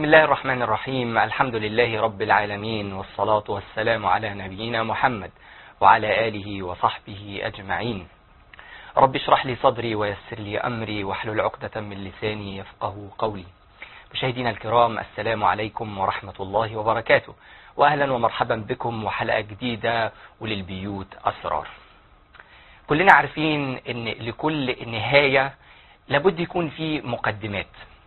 الله الرحمن الرحيم الحمد لله رب العالمين والصلاة والسلام على نبينا محمد وعلى آله وصحبه أجمعين رب اشرح لي صدري ويسر لي أمري واحلل عقدة من لساني يفقه قولي مشاهدينا الكرام السلام عليكم ورحمة الله وبركاته وأهلا ومرحبا بكم وحلقة جديدة وللبيوت أسرار كلنا عارفين ان لكل نهاية لابد يكون في مقدمات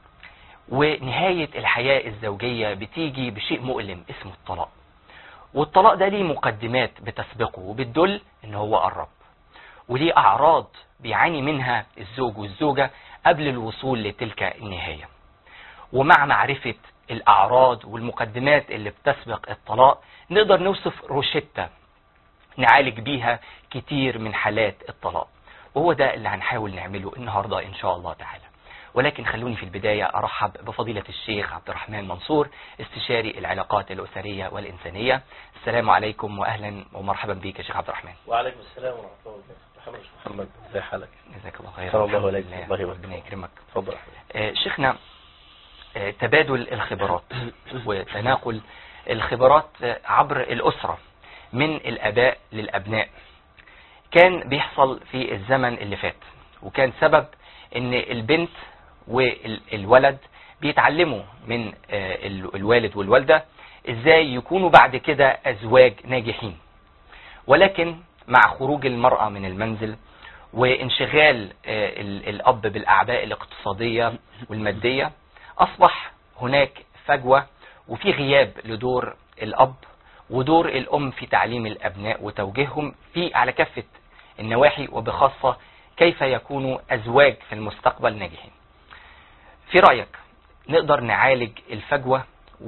ونهاية الحياة الزوجية بتيجي بشيء مؤلم اسمه الطلاق والطلاق ده ليه مقدمات بتسبقه وبتدل ان هو قرب وليه اعراض بيعاني منها الزوج والزوجة قبل الوصول لتلك النهاية ومع معرفة الاعراض والمقدمات اللي بتسبق الطلاق نقدر نوصف روشتة نعالج بيها كتير من حالات الطلاق وهو ده اللي هنحاول نعمله النهاردة ان شاء الله تعالى ولكن خلوني في البداية أرحب بفضيلة الشيخ عبد الرحمن منصور استشاري العلاقات الأسرية والإنسانية السلام عليكم وأهلا ومرحبا بك يا شيخ عبد الرحمن وعليكم السلام ورحمة الله وبركاته محمد محمد ازي حالك جزاك الله خير صلى الله الحمد عليك لله. الله يبارك ربنا فيك. يكرمك اتفضل آه، شيخنا آه، تبادل الخبرات وتناقل الخبرات آه، عبر الأسرة من الآباء للأبناء كان بيحصل في الزمن اللي فات وكان سبب ان البنت والولد بيتعلموا من آه، ال- الوالد والوالدة ازاي يكونوا بعد كده ازواج ناجحين ولكن مع خروج المرأة من المنزل وانشغال آه، ال- الأب بالأعباء الاقتصادية والمادية أصبح هناك فجوة وفي غياب لدور الأب ودور الأم في تعليم الأبناء وتوجيههم في على كافة النواحي وبخاصة كيف يكونوا أزواج في المستقبل ناجحين في رأيك نقدر نعالج الفجوة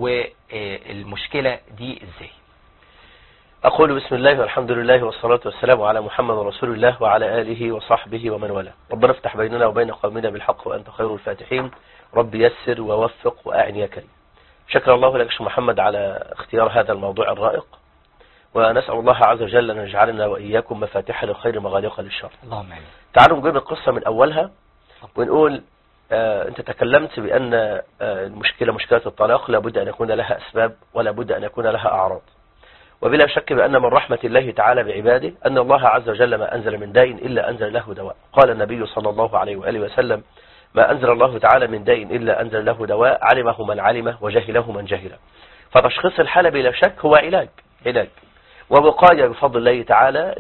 والمشكلة دي ازاي أقول بسم الله والحمد لله والصلاة والسلام على محمد رسول الله وعلى آله وصحبه ومن والاه ربنا افتح بيننا وبين قومنا بالحق وأنت خير الفاتحين رب يسر ووفق وأعن يا كريم شكر الله لك شيخ محمد على اختيار هذا الموضوع الرائق ونسأل الله عز وجل أن يجعلنا وإياكم مفاتيح للخير مغاليق للشر اللهم امين تعالوا نجيب القصة من أولها ونقول آه أنت تكلمت بأن آه المشكلة مشكلة الطلاق لابد أن يكون لها أسباب ولا بد أن يكون لها أعراض وبلا شك بأن من رحمة الله تعالى بعباده أن الله عز وجل ما أنزل من داء إلا أنزل له دواء قال النبي صلى الله عليه وآله وسلم ما أنزل الله تعالى من داء إلا أنزل له دواء علمه من علمه وجهله من جهله فتشخيص الحالة بلا شك هو علاج علاج ووقاية بفضل الله تعالى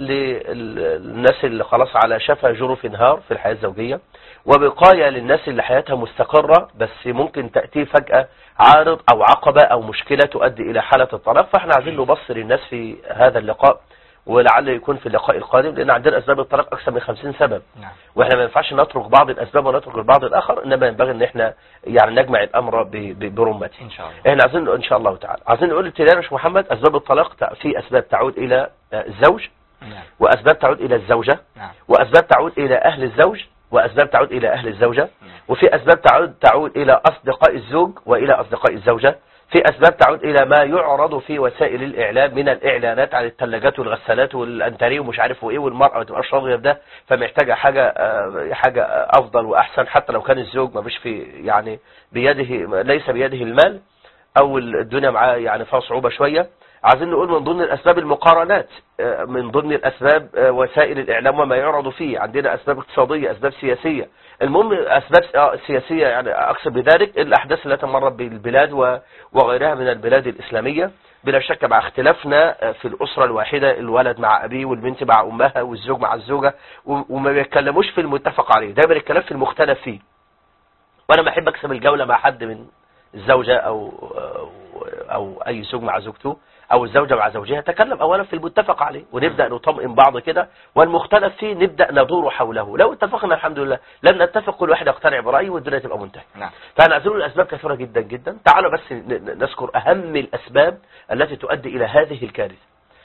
للناس اللي خلاص على شفا جرف نهار في الحياة الزوجية ووقاية للناس اللي حياتها مستقرة بس ممكن تأتي فجأة عارض أو عقبة أو مشكلة تؤدي إلى حالة الطلاق فاحنا عايزين نبصر الناس في هذا اللقاء ولعل يكون في اللقاء القادم لأن عندنا أسباب الطلاق أكثر من 50 سبب نعم واحنا ما ينفعش نترك بعض الأسباب ونترك البعض الآخر إنما ينبغي إن احنا يعني نجمع الأمر ب- ب- برمته ان شاء الله احنا عايزين ان شاء الله تعالى عايزين نقول ابتداء يا باشا محمد اسباب الطلاق تع- في اسباب تعود الى آه، الزوج نعم واسباب تعود الى الزوجه نعم واسباب تعود الى اهل الزوج واسباب تعود الى اهل الزوجه نعم. وفي اسباب تعود تعود الى اصدقاء الزوج والى اصدقاء الزوجه في اسباب تعود الى ما يعرض في وسائل الاعلام من الاعلانات عن الثلاجات والغسالات والانتريه ومش عارف وايه والمراه ما تبقاش راضيه بده فمحتاجه حاجه آه، حاجه افضل واحسن حتى لو كان الزوج ما فيش في يعني بيده ليس بيده المال او الدنيا معاه يعني فيها صعوبه شويه عايزين نقول من ضمن الاسباب المقارنات آه، من ضمن الاسباب آه، وسائل الاعلام وما يعرض فيه عندنا اسباب اقتصاديه اسباب سياسيه المهم اسباب آه، سياسيه يعني اقصد بذلك الاحداث التي مرت بالبلاد و- وغيرها من البلاد الاسلاميه بلا شك مع اختلافنا آه، في الاسره الواحده الولد مع ابيه والبنت مع امها والزوج مع الزوجه و- وما بيتكلموش في المتفق عليه دايما الكلام في المختلف فيه وانا ما احب اكسب الجوله مع حد من الزوجه او او, أو اي زوج مع زوجته او الزوجه مع زوجها تكلم اولا في المتفق عليه ونبدا نطمئن بعض كده والمختلف فيه نبدا ندور حوله لو اتفقنا الحمد لله لم نتفق كل واحد يقتنع برايه والدنيا تبقى منتهيه نعم فانا عايزين نقول الاسباب كثيره جدا جدا تعالوا بس ن- ن- نذكر اهم الاسباب التي تؤدي الى هذه الكارثه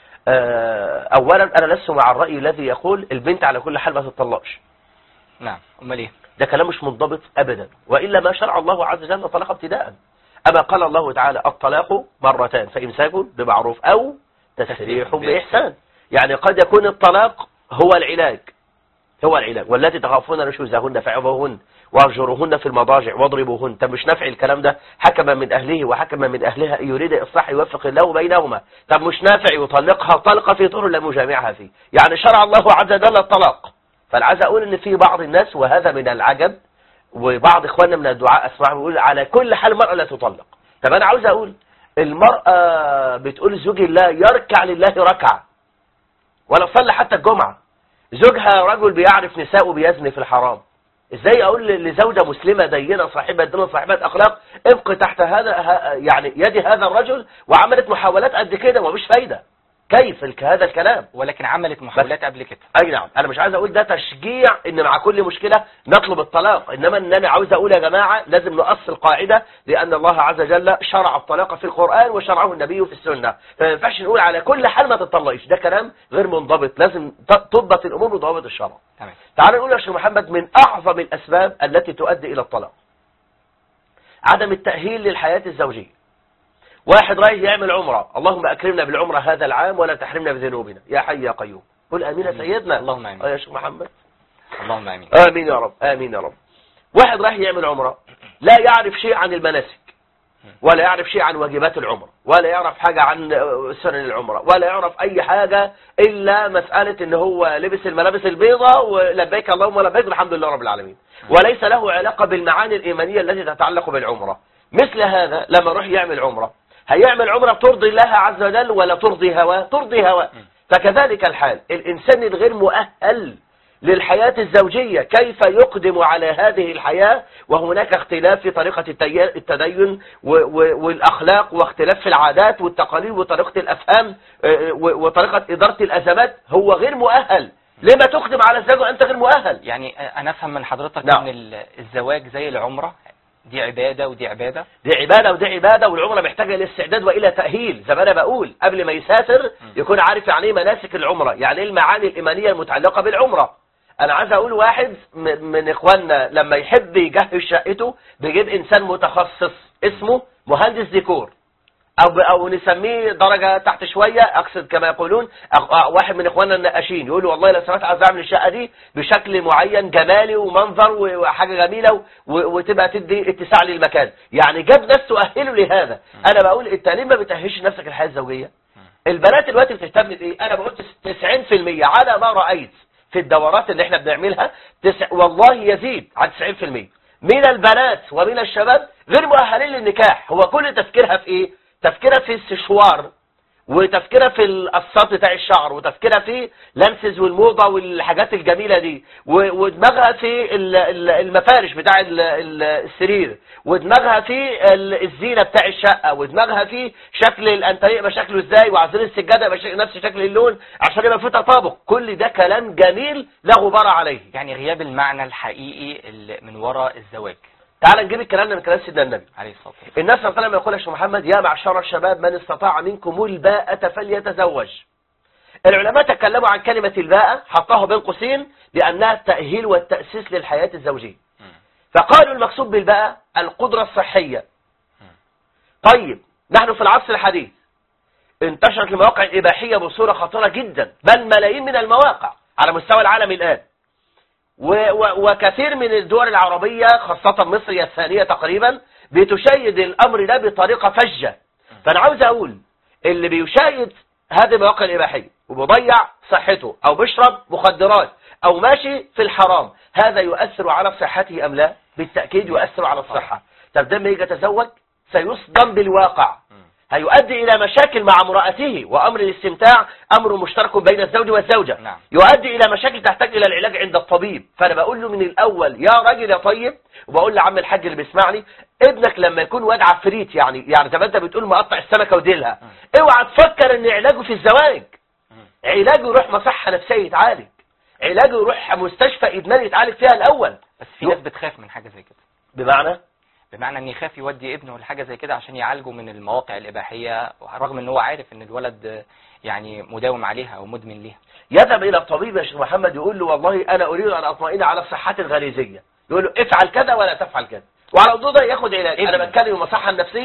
آه، اولا انا لست مع الراي الذي يقول البنت على كل حال ما تطلقش نعم امال ايه ده كلام مش منضبط ابدا والا ما شرع الله عز وجل طلاق ابتداء اما قال الله تعالى الطلاق مرتان فامساك بمعروف او تسريح باحسان يعني قد يكون الطلاق هو العلاج هو العلاج والتي تخافون نشوزهن فعظوهن واهجروهن في المضاجع واضربوهن طب مش نافع الكلام ده حكم من اهله وحكم من اهلها ان يريد اصلاح يوفق الله بينهما طب مش نافع يطلقها طلقه في طهر لم يجامعها فيه يعني شرع الله عز وجل الطلاق فانا عايز اقول ان في بعض الناس وهذا من العجب وبعض اخواننا من الدعاء اسمعهم بيقول على كل حال المرأة لا تطلق طب انا عاوز اقول المرأة بتقول زوجي لا يركع لله ركعة ولا صلى حتى الجمعة زوجها رجل بيعرف نساء بيزني في الحرام ازاي اقول لزوجة مسلمة دينة صاحبة دين صاحبة اخلاق ابقي تحت هذا ه- يعني يد هذا الرجل وعملت محاولات قد كده ومش فايدة كيف الك- هذا الكلام ولكن عملت محاولات قبل كده اي نعم انا مش عايز اقول ده تشجيع ان مع كل مشكلة نطلب الطلاق انما ان انا عاوز اقول يا جماعة لازم نؤصل قاعدة لان الله عز وجل شرع الطلاق في القرآن وشرعه النبي في السنة فما ينفعش نقول على كل حال ما تطلقيش ده كلام غير منضبط لازم ت- تضبط الامور بضوابط الشرع تمام تعال نقول يا شيخ محمد من اعظم الاسباب التي تؤدي الى الطلاق عدم التأهيل للحياة الزوجية واحد رايح يعمل عمرة اللهم أكرمنا بالعمرة هذا العام ولا تحرمنا بذنوبنا يا حي يا قيوم قل آمين يا آمين. سيدنا اللهم آمين. آه يا شيخ محمد اللهم امين آمين يا رب آمين يا رب واحد رايح يعمل عمرة لا يعرف شيء عن المناسك ولا يعرف شيء عن واجبات العمرة ولا يعرف حاجة عن آه، سنن العمرة ولا يعرف أي حاجة إلا مسألة إن هو لبس الملابس البيضاء ولبيك اللهم لبيك الحمد لله رب العالمين وليس له علاقة بالمعاني الإيمانية التي تتعلق بالعمرة مثل هذا لما يروح يعمل عمرة هيعمل عمرة ترضي الله عز وجل ولا ترضي هواه ترضي هواه فكذلك الحال الإنسان الغير مؤهل للحياة الزوجية كيف يقدم على هذه الحياة وهناك اختلاف في طريقة التي- التدين و- و- والأخلاق واختلاف في العادات والتقاليد وطريقة الأفهام آه، و- وطريقة إدارة الأزمات هو غير مؤهل لما تقدم على الزوج وأنت غير مؤهل يعني انا افهم من حضرتك نعم. ان ال- الزواج زي العمرة دي عبادة ودي عبادة دي عبادة ودي عبادة والعمرة محتاجة إلى استعداد وإلى تأهيل زي ما أنا بقول قبل ما يسافر يكون عارف يعني إيه مناسك العمرة يعني إيه المعاني الإيمانية المتعلقة بالعمرة أنا عايز أقول واحد م- من إخواننا لما يحب يجهز شقته بيجيب إنسان متخصص اسمه مهندس ديكور أو, ب- أو نسميه درجة تحت شوية أقصد كما يقولون أخ- أ- واحد من إخواننا النقاشين يقول له والله لو سمحت عايز أعمل الشقة دي بشكل معين جمالي ومنظر و- وحاجة جميلة و- و- وتبقى تدي اتساع للمكان يعني جاب ناس تؤهله لهذا أنا بقول أنت ليه ما بتأهلش نفسك الحياة الزوجية البنات دلوقتي بتهتم بايه انا بقول 90% على ما رايت في الدورات اللي احنا بنعملها تسع والله يزيد عن 90% من البنات ومن الشباب غير مؤهلين للنكاح هو كل تفكيرها في ايه تفكيرها في السشوار وتفكيرها في القصات بتاع الشعر وتفكيرها في لانسز والموضة والحاجات الجميلة دي و- ودماغها في ال- ال- المفارش بتاع ال- ال- السرير ودماغها في ال- الزينة بتاع الشقة ودماغها في شكل الانتريه يبقى شكله ازاي وعايزين السجادة يبقى شك- نفس شكل اللون عشان يبقى في تطابق كل ده كلام جميل لا غبار عليه يعني غياب المعنى الحقيقي اللي من وراء الزواج تعال نجيب الكلام ده من كلام سيدنا النبي عليه الصلاة والسلام الناس صلى الله عليه وسلم يقول يا شيخ محمد يا معشر الشباب من استطاع منكم الباءة فليتزوج العلماء تكلموا عن كلمة الباءة حطوها بين قوسين لأنها التأهيل والتأسيس للحياة الزوجية مم. فقالوا المقصود بالباءة القدرة الصحية طيب نحن في العصر الحديث انتشرت المواقع الإباحية بصورة خطيرة جدا بل ملايين من المواقع على مستوى العالم الآن و- و- وكثير من الدول العربية خاصة مصر هي الثانية تقريبا بتشيد الأمر ده بطريقة فجة فأنا عاوز أقول اللي بيشاهد هذه المواقع الإباحية وبيضيع صحته أو بيشرب مخدرات أو ماشي في الحرام هذا يؤثر على صحته أم لا بالتأكيد يؤثر على الصحة طب ده لما يجي يتزوج سيصدم بالواقع هيؤدي إلى مشاكل مع امرأته وأمر الاستمتاع أمر مشترك بين الزوج والزوجة نعم. يؤدي إلى مشاكل تحتاج إلى العلاج عند الطبيب فأنا بقول له من الأول يا راجل يا طيب وبقول لعم الحاج اللي بيسمعني ابنك لما يكون واد عفريت يعني يعني زي ما انت بتقول مقطع السمكة وديلها اوعى تفكر ان علاجه في الزواج علاجه يروح مصحة نفسية يتعالج علاجه يروح مستشفى إدمان يتعالج فيها الأول بس في ناس بتخاف من حاجة زي كده بمعنى بمعنى ان يخاف يودي ابنه لحاجة زي كده عشان يعالجه من المواقع الإباحية رغم ان هو عارف ان الولد يعني مداوم عليها او مدمن ليها يذهب إلى الطبيب يا شيخ محمد يقول له والله أنا أريد أن أطمئن على صحتي الغريزية يقول له افعل كذا ولا تفعل كذا وعلى الوضوء ده ياخد علاج أنا ابنه. بتكلم المصحة النفسية آه.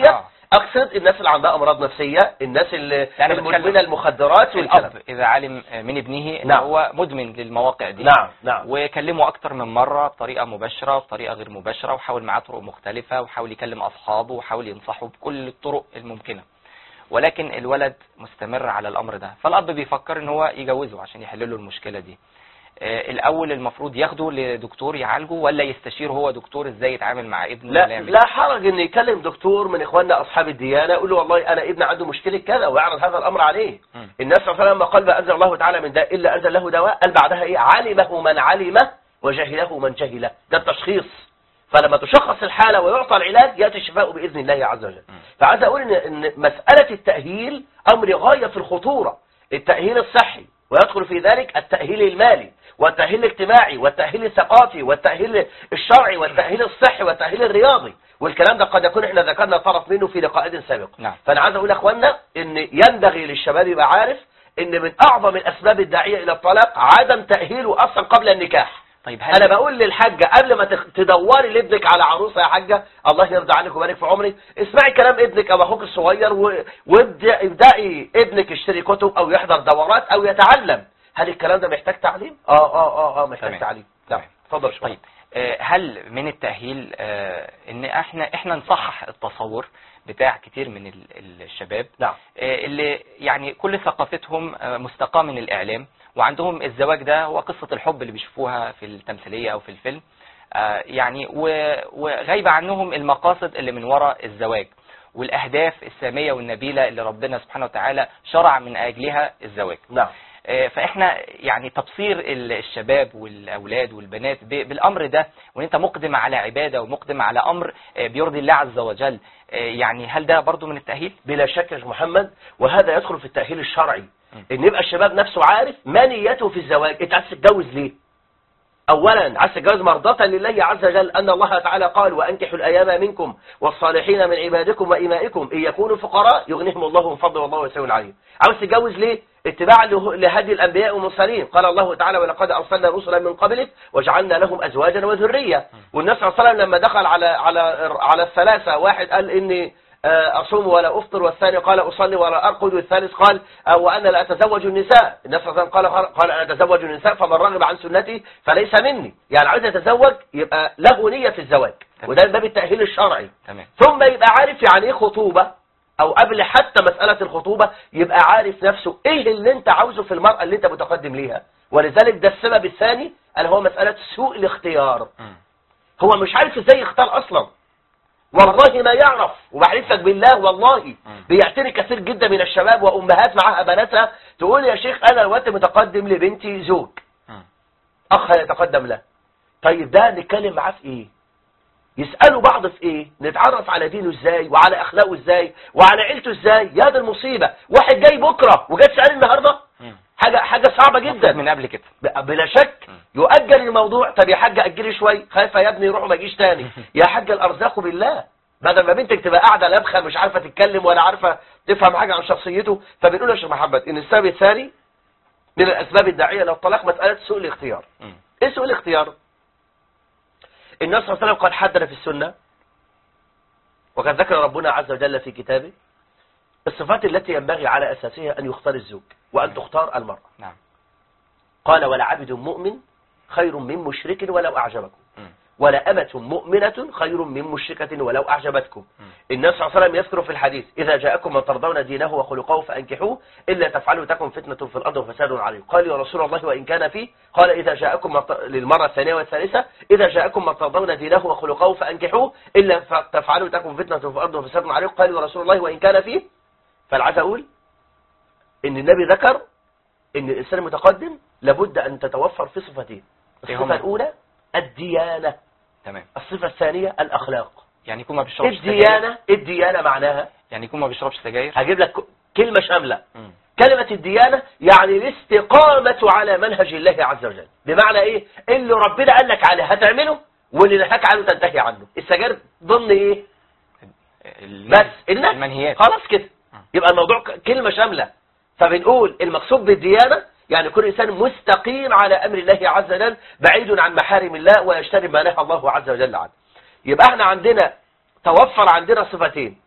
اقصد الناس اللي عندها امراض نفسيه الناس اللي يعني المدمنه بتكلم المخدرات والكلام الاب اذا علم من ابنه ان نعم. هو مدمن للمواقع دي نعم نعم وكلمه اكتر من مره بطريقه مباشره وبطريقه غير مباشره وحاول معاه طرق مختلفه وحاول يكلم اصحابه وحاول ينصحه بكل الطرق الممكنه ولكن الولد مستمر على الامر ده فالاب بيفكر ان هو يجوزه عشان يحل له المشكله دي آه، الاول المفروض ياخده لدكتور يعالجه ولا يستشير هو دكتور ازاي يتعامل مع ابنه ولا لا يعمل لا حرج ان يكلم دكتور من اخواننا اصحاب الديانه يقول له والله انا ابني عنده مشكله كذا ويعرض هذا الامر عليه مم. الناس صلى الله عليه وسلم لما قال ما انزل الله تعالى من داء الا انزل له دواء قال بعدها ايه علمه من علمه وجهله من جهله ده التشخيص فلما تشخص الحاله ويعطى العلاج ياتي الشفاء باذن الله عز وجل مم. فعايز اقول ان ان مساله التاهيل امر غايه في الخطوره التاهيل الصحي ويدخل في ذلك التاهيل المالي والتاهيل الاجتماعي والتاهيل الثقافي والتاهيل الشرعي والتاهيل الصحي والتاهيل الرياضي والكلام ده قد يكون احنا ذكرنا طرف منه في لقاء سابق نعم. فانا عايز اقول يا اخوانا ان ينبغي للشباب يبقى عارف ان من اعظم الاسباب الداعيه الى الطلاق عدم تاهيله اصلا قبل النكاح طيب هل انا بقول للحاجه قبل ما تخ- تدوري لابنك على عروسه يا حاجه الله يرضى عنك ويبارك في عمري اسمعي كلام ابنك او اخوك الصغير و- وابدا ابداي ابنك يشتري كتب او يحضر دورات او يتعلم هل الكلام ده محتاج تعليم اه اه اه اه محتاج تمام. تعليم نعم تمام. اتفضل شويه طيب آه، هل من التأهيل آه، ان احنا احنا نصحح التصور بتاع كتير من ال- الشباب نعم آه، اللي يعني كل ثقافتهم آه، مستقاة من الإعلام وعندهم الزواج ده هو قصة الحب اللي بيشوفوها في التمثيلية أو في الفيلم آه، يعني و- وغايبة عنهم المقاصد اللي من وراء الزواج والأهداف السامية والنبيلة اللي ربنا سبحانه وتعالى شرع من أجلها الزواج نعم آه، فاحنا يعني تبصير ال- الشباب والاولاد والبنات ب- بالامر ده وان انت مقدم على عباده ومقدم على امر آه، بيرضي الله عز وجل آه، يعني هل ده برضو من التاهيل بلا شك يا شيخ محمد وهذا يدخل في التأهيل الشرعي م. ان يبقى الشباب نفسه عارف ما نيته في الزواج انت عايز تتجوز ليه اولا عايز تتجوز مرضاة لله عز وجل ان الله تعالى قال وانكحوا الايام منكم والصالحين من عبادكم وامائكم ان يكونوا فقراء يغنيهم الله من فضله والله واسع عليم عاوز تتجوز ليه اتباعا له- لهدي الانبياء والمرسلين قال الله تعالى ولقد ارسلنا رسلا من قبلك وجعلنا لهم ازواجا وذريه والنبي صلى الله عليه وسلم لما دخل على على على الثلاثه واحد قال اني آه، أصوم ولا أفطر والثاني قال أصلي ولا أرقد والثالث قال آه، وأنا لا أتزوج النساء النبي صلى الله عليه وسلم قال قال أنا أتزوج النساء فمن رغب عن سنتي فليس مني يعني عايز يتزوج يبقى له نية في الزواج تمام. وده من باب التأهيل الشرعي تمام ثم يبقى عارف يعني ايه خطوبة او قبل حتى مسألة الخطوبة يبقى عارف نفسه ايه اللي انت عاوزه في المرأة اللي انت متقدم ليها ولذلك ده السبب الثاني اللي هو مسألة سوء الاختيار مم. هو مش عارف ازاي يختار اصلا والله ما يعرف وبحلف لك بالله والله بيعتني كثير جدا من الشباب وامهات معاها بناتها تقول يا شيخ انا دلوقتي متقدم لبنتي زوج مم. اخ يتقدم له طيب ده نتكلم معاه في ايه يسألوا بعض في ايه نتعرف على دينه ازاي وعلى اخلاقه ازاي وعلى عيلته ازاي يا ده المصيبة واحد جاي بكرة وجاي تسأل النهاردة مم. حاجة حاجة صعبة المفروض جدا من قبل كده ب- بلا شك مم. يؤجل الموضوع طب يا حاج اجلي شوي خايفه يا ابني روح وما اجيش تاني يا حاج الارزاق بالله بدل ما بنتك تبقى قاعده لابخه مش عارفه تتكلم ولا عارفه تفهم حاجه عن شخصيته فبنقول يا شيخ محمد ان السبب الثاني من الاسباب الداعيه للطلاق مساله سوء الاختيار مم. ايه سوء الاختيار النبي صلى الله عليه وسلم قد حدنا في السنه وقد ذكر ربنا عز وجل في كتابه الصفات التي ينبغي على اساسها ان يختار الزوج وان تختار المراه نعم قال ولعبد مؤمن خير من مشرك ولو أعجبكم مم. ولأمة مؤمنة خير من مشركة ولو أعجبتكم مم. النبي صلى الله عليه وسلم يذكر في الحديث إذا جاءكم من ترضون دينه وخلقه فأنكحوه إلا تفعلوا تكن فتنة في الأرض وفساد عليم قال يا رسول الله وإن كان فيه قال إذا جاءكم من ت- للمرة الثانية والثالثة إذا جاءكم من ترضون دينه وخلقه فأنكحوه إلا ف- تفعلوا تكن فتنة في الأرض وفساد عليم قال يا رسول الله وإن كان فيه فالعايز أقول إن النبي ذكر ان الانسان المتقدم لابد ان تتوفر في صفتين إيه الصفه هما؟ الاولى الديانه تمام الصفه الثانيه الاخلاق يعني يكون ما بيشربش سجاير الديانه الديانه معناها يعني يكون ما بيشربش سجاير هجيب لك ك- كلمه شامله مم. كلمه الديانه يعني الاستقامه على منهج الله عز وجل بمعنى ايه اللي ربنا قال لك عليه هتعمله واللي نهاك عنه تنتهي عنه السجاير ضمن ايه ال- بس الناس المنهيات خلاص كده يبقى الموضوع ك- كلمة شاملة فبنقول المقصود بالديانة يعني كل إنسان مستقيم على أمر الله عز وجل بعيد عن محارم الله ويجتنب ما نهى الله عز وجل عنه يبقى احنا عندنا توفر عندنا صفتين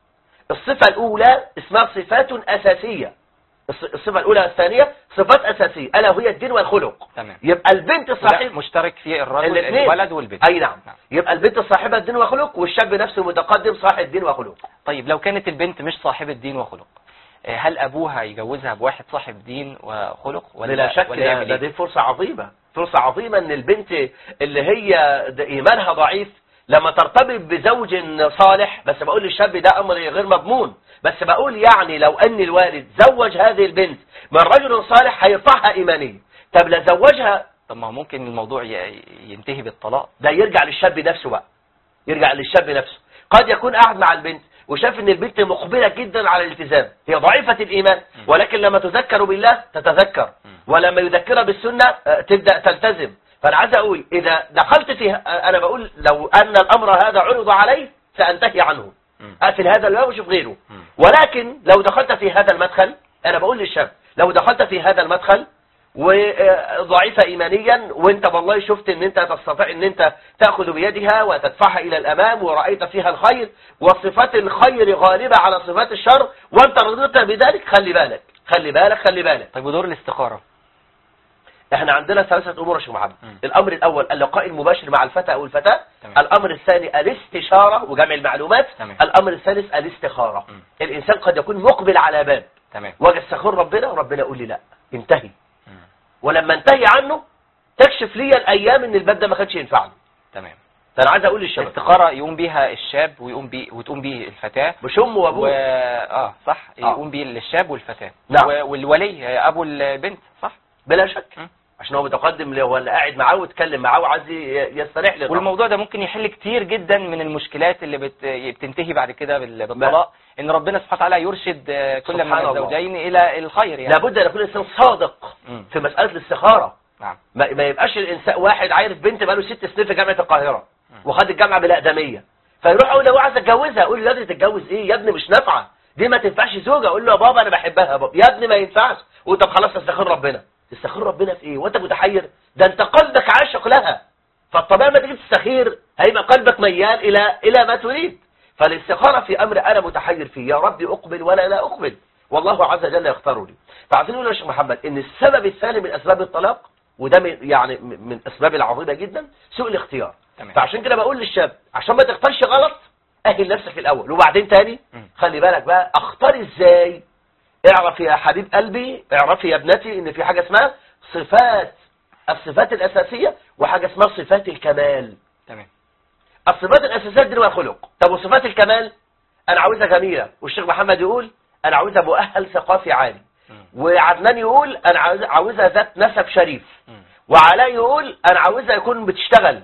الصفة الأولى اسمها صفات أساسية الص- الصفة الأولى والثانية صفات أساسية ألا وهي الدين والخلق تمام يبقى البنت وده صاحب مشترك في الرجل الاثنين. الولد والبنت أي نعم يبقى البنت صاحبة الدين وخلق والشاب نفسه متقدم صاحب دين وخلق طيب لو كانت البنت مش صاحبة دين وخلق آه، هل أبوها يجوزها بواحد صاحب دين وخلق ولا بلا شك ولا ده, يعمل ده إيه؟ دي فرصة عظيمة فرصة عظيمة ان البنت اللي هي ده ايمانها ضعيف لما ترتبط بزوج صالح بس بقول للشاب ده امر غير مضمون بس بقول يعني لو ان الوالد زوج هذه البنت من رجل صالح هيرفعها ايمانيا طب لا زوجها طب ما هو ممكن الموضوع ي- ينتهي بالطلاق ده يرجع للشاب نفسه بقى يرجع للشاب نفسه قد يكون قاعد مع البنت وشاف ان البنت مقبلة جدا على الالتزام هي ضعيفة الايمان ولكن لما تذكر بالله تتذكر ولما يذكرها بالسنة آه، تبدأ تلتزم فانا عايز اقول اذا دخلت في آه، انا بقول لو ان الامر هذا عرض علي سانتهي عنه مم. اقفل هذا الباب واشوف غيره مم. ولكن لو دخلت في هذا المدخل انا بقول للشاب لو دخلت في هذا المدخل وضعيفة ايمانيا وانت والله شفت ان انت تستطيع ان انت تأخذ بيدها وتدفعها الى الامام ورأيت فيها الخير وصفات الخير غالبة على صفات الشر وانت رضيت بذلك خلي بالك خلي بالك خلي بالك طيب ودور الاستخارة احنا عندنا ثلاثة امور يا شيخ محمد مم. الامر الاول اللقاء المباشر مع الفتى او الفتاة تمام. الامر الثاني الاستشارة وجمع المعلومات تمام. الامر الثالث الاستخارة مم. الانسان قد يكون مقبل على باب تمام واجي استخير ربنا وربنا يقول لي لا انتهي مم. ولما انتهي عنه تكشف لي الايام ان الباب ده ما كانش ينفعني تمام فانا عايز اقول للشباب الاستخارة يقوم بيها الشاب ويقوم بيه وتقوم بيه الفتاة مش امه و... وابوه اه صح آه. يقوم بيه الشاب والفتاة نعم. و... والولي آه، ابو البنت صح بلا شك مم. عشان هو متقدم ليه ولا قاعد معاه واتكلم معاه وعايز ي- يستريح لي والموضوع ده ممكن يحل كتير جدا من المشكلات اللي بت... بتنتهي بعد كده بال- بالطلاق ان ربنا سبحانه وتعالى يرشد آه، كل من سبحان الله. الزوجين الى الخير يعني لابد ان يكون الانسان صادق مم. في مساله الاستخاره نعم ما, ما يبقاش الانسان واحد عارف بنت بقاله ست سنين في جامعه القاهره مم. وخد الجامعه بالاقدميه فيروح يقول له عايز اتجوزها اقول له يا ابني تتجوز ايه يا ابني مش نافعه دي ما تنفعش زوجه اقول له يا بابا انا بحبها يا بابا يا ابني ما ينفعش وانت خلاص تستخير ربنا تستخير ربنا في ايه وانت متحير ده انت قلبك عاشق لها فالطبيعي ما تيجي تستخير هيبقى قلبك ميال الى الى ما تريد فالاستخاره في امر انا متحير فيه يا ربي اقبل ولا لا اقبل والله عز وجل يختار لي فعايزين نقول يا شيخ محمد ان السبب الثاني من اسباب الطلاق وده من يعني من الاسباب العظيمه جدا سوء الاختيار تمام فعشان كده بقول للشاب عشان ما تختارش غلط اهل نفسك الاول وبعدين تاني مم. خلي بالك بقى اختار ازاي اعرف يا حبيب قلبي اعرفي يا ابنتي ان في حاجه اسمها صفات الصفات الاساسيه وحاجه اسمها صفات الكمال تمام الصفات الاساسيه دي والخلق طب وصفات الكمال انا عاوزها جميله والشيخ محمد يقول انا عاوزها مؤهل ثقافي عالي مم. وعدنان يقول انا عاوز- عاوزها ذات نسب شريف مم. وعلاء يقول انا عاوزها يكون بتشتغل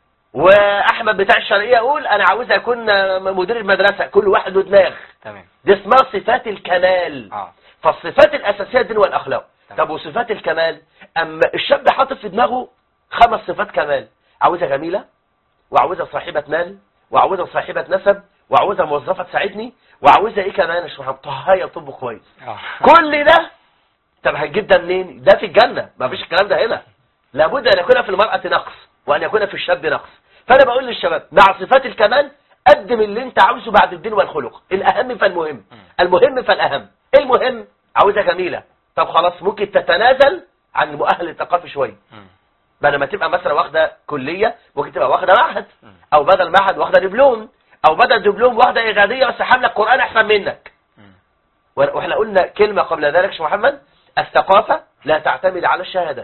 واحمد بتاع الشرقيه يقول انا عاوزها يكون مدير المدرسه كل واحد له دماغ تمام دي اسمها صفات الكمال اه فالصفات الاساسيه الدين والاخلاق تمام. طب وصفات الكمال اما الشاب حاطط في دماغه خمس صفات كمال عاوزها جميله وعاوزها صاحبه مال وعاوزها صاحبه نسب وعاوزها موظفه تساعدني وعاوزها ايه كمان يا شيخ محمد طهايه طب كويس اه كل ده طب هتجيب ده منين ده في الجنة ما فيش الكلام ده هنا لابد أن يكون في المرأة نقص وأن يكون في الشاب نقص فأنا بقول للشباب مع صفات الكمال قدم اللي انت عاوزه بعد الدين والخلق الأهم فالمهم المهم فالأهم المهم عاوزها جميلة طب خلاص ممكن تتنازل عن المؤهل الثقافي شوية مم. بدل ما تبقى مثلا واخدة كلية ممكن تبقى واخدة معهد مم. أو بدل معهد واخدة دبلوم أو بدل دبلوم واخدة إعدادية بس حاملة القرآن أحسن منك مم. واحنا قلنا كلمة قبل ذلك يا شيخ محمد الثقافة لا تعتمد على الشهادات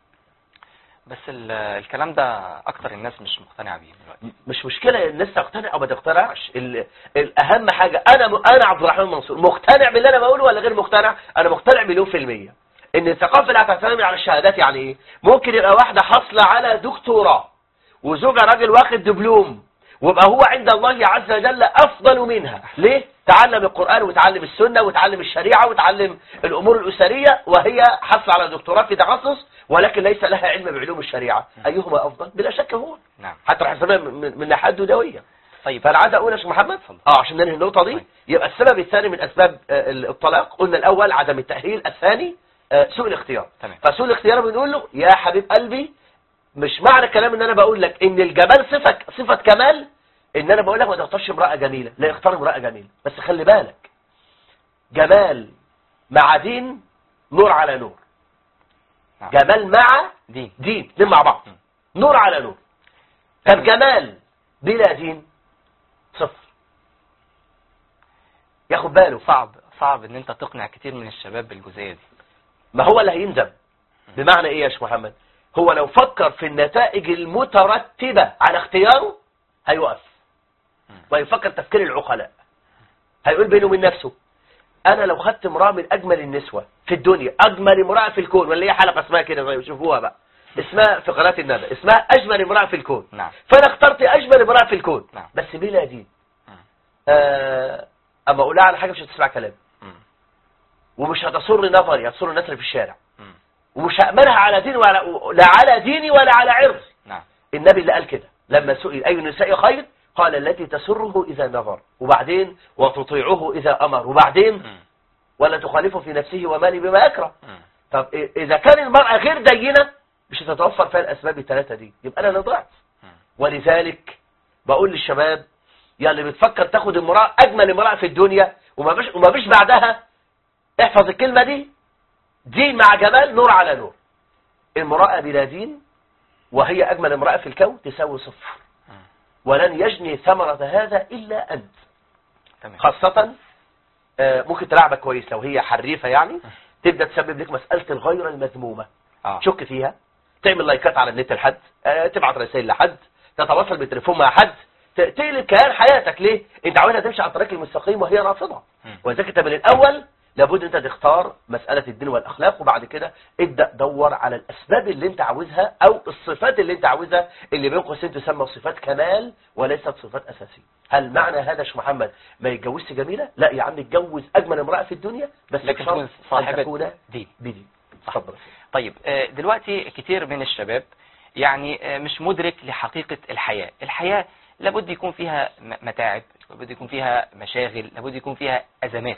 بس ال- الكلام ده اكتر الناس مش مقتنعه بيه دلوقتي مش مشكلة الناس تقتنع او ما تقتنعش ال- الاهم حاجة انا م- انا عبد الرحمن منصور مقتنع باللي انا بقوله ولا غير مقتنع انا مقتنع مليون في المية ان الثقافة لا تعتمد على الشهادات يعني ايه ممكن يبقى واحدة حاصلة على دكتوراه وزوجها راجل واخد دبلوم ويبقى هو عند الله عز وجل افضل منها ليه تعلم القرآن وتعلم السنة وتعلم الشريعة وتعلم الامور الاسرية وهي حاصلة على دكتوراه في تخصص ولكن ليس لها علم بعلوم الشريعة ايهما افضل بلا شك هو نعم حتى راح يسميها من من ناحيه دنيويه طيب فانا عايز اقول يا شيخ محمد اتفضل. اه عشان ننهي النقطه دي طيب. يبقى السبب الثاني من اسباب آه، الطلاق قلنا الاول عدم التاهيل الثاني آه، سوء الاختيار تمام. فسوء الاختيار بنقول له يا حبيب قلبي مش معنى الكلام ان انا بقول لك ان الجمال صفه صفه كمال ان انا بقول لك ما تختارش امرأة جميلة لا اختار امرأة جميلة بس خلي بالك جمال مع دين نور على نور نعم. جمال مع دين دين اتنين مع بعض نور على نور طب جمال بلا دين صفر ياخد باله صعب صعب ان انت تقنع كتير من الشباب بالجزئيه دي ما هو اللي هيندم بمعنى ايه يا شيخ محمد هو لو فكر في النتائج المترتبة على اختياره هيوقف ويفكر تفكير العقلاء هيقول بينه وبين نفسه انا لو خدت امرأة من اجمل النسوة في الدنيا اجمل امرأة في الكون ولا هي حلقة اسمها كده زي شوفوها بقى اسمها في قناة الندى اسمها اجمل امرأة في الكون نعم فانا اخترت اجمل امرأة في الكون نعم. بس بلا دين مم. آه اما اقولها على حاجة مش هتسمع كلام مم. ومش هتسر نظري هتسر الناس اللي في الشارع مم. ومش هأمنها على دين ولا لا على ديني ولا على عرضي نعم النبي اللي قال كده لما سئل أي النساء خير قال التي تسره إذا نظر وبعدين وتطيعه إذا أمر وبعدين مم. ولا تخالفه في نفسه ومالي بما يكره مم. طب إيه- إذا كان المرأة غير دينة مش هتتوفر فيها الأسباب الثلاثة دي يبقى أنا اللي ضعت مم. ولذلك بقول للشباب يا اللي بتفكر تاخد امرأة أجمل امرأة في الدنيا وما فيش وما فيش بعدها احفظ الكلمة دي دين مع جمال نور على نور امرأة بلا دين وهي أجمل امرأة في الكون تساوي صفر مم. ولن يجني ثمرة هذا إلا أنت تمام خاصة آه، ممكن تلعبك كويس لو هي حريفة يعني تبدأ تسبب لك مسألة الغيرة المذمومة اه تشك فيها تعمل لايكات على النت لحد آه، تبعت رسائل لحد تتواصل بالتليفون مع حد ت- تقلب كيان حياتك ليه انت عاوزها تمشي على الطريق المستقيم وهي رافضة مم. ولذلك انت من الاول لابد انت تختار مسألة الدين والاخلاق وبعد كده ابدأ دور على الاسباب اللي انت عاوزها او الصفات اللي انت عاوزها اللي بين قوسين تسمى صفات كمال وليست صفات اساسية هل معنى هذا يا شيخ محمد ما يتجوزش جميلة لا يا عم اتجوز اجمل امرأة في الدنيا بس لكن بشرط تكون ان صاحبة تكون دين بدين صح. اتفضل طيب آه، دلوقتي كتير من الشباب يعني آه، مش مدرك لحقيقة الحياة الحياة لابد يكون فيها م- متاعب لابد يكون فيها مشاغل لابد يكون فيها أزمات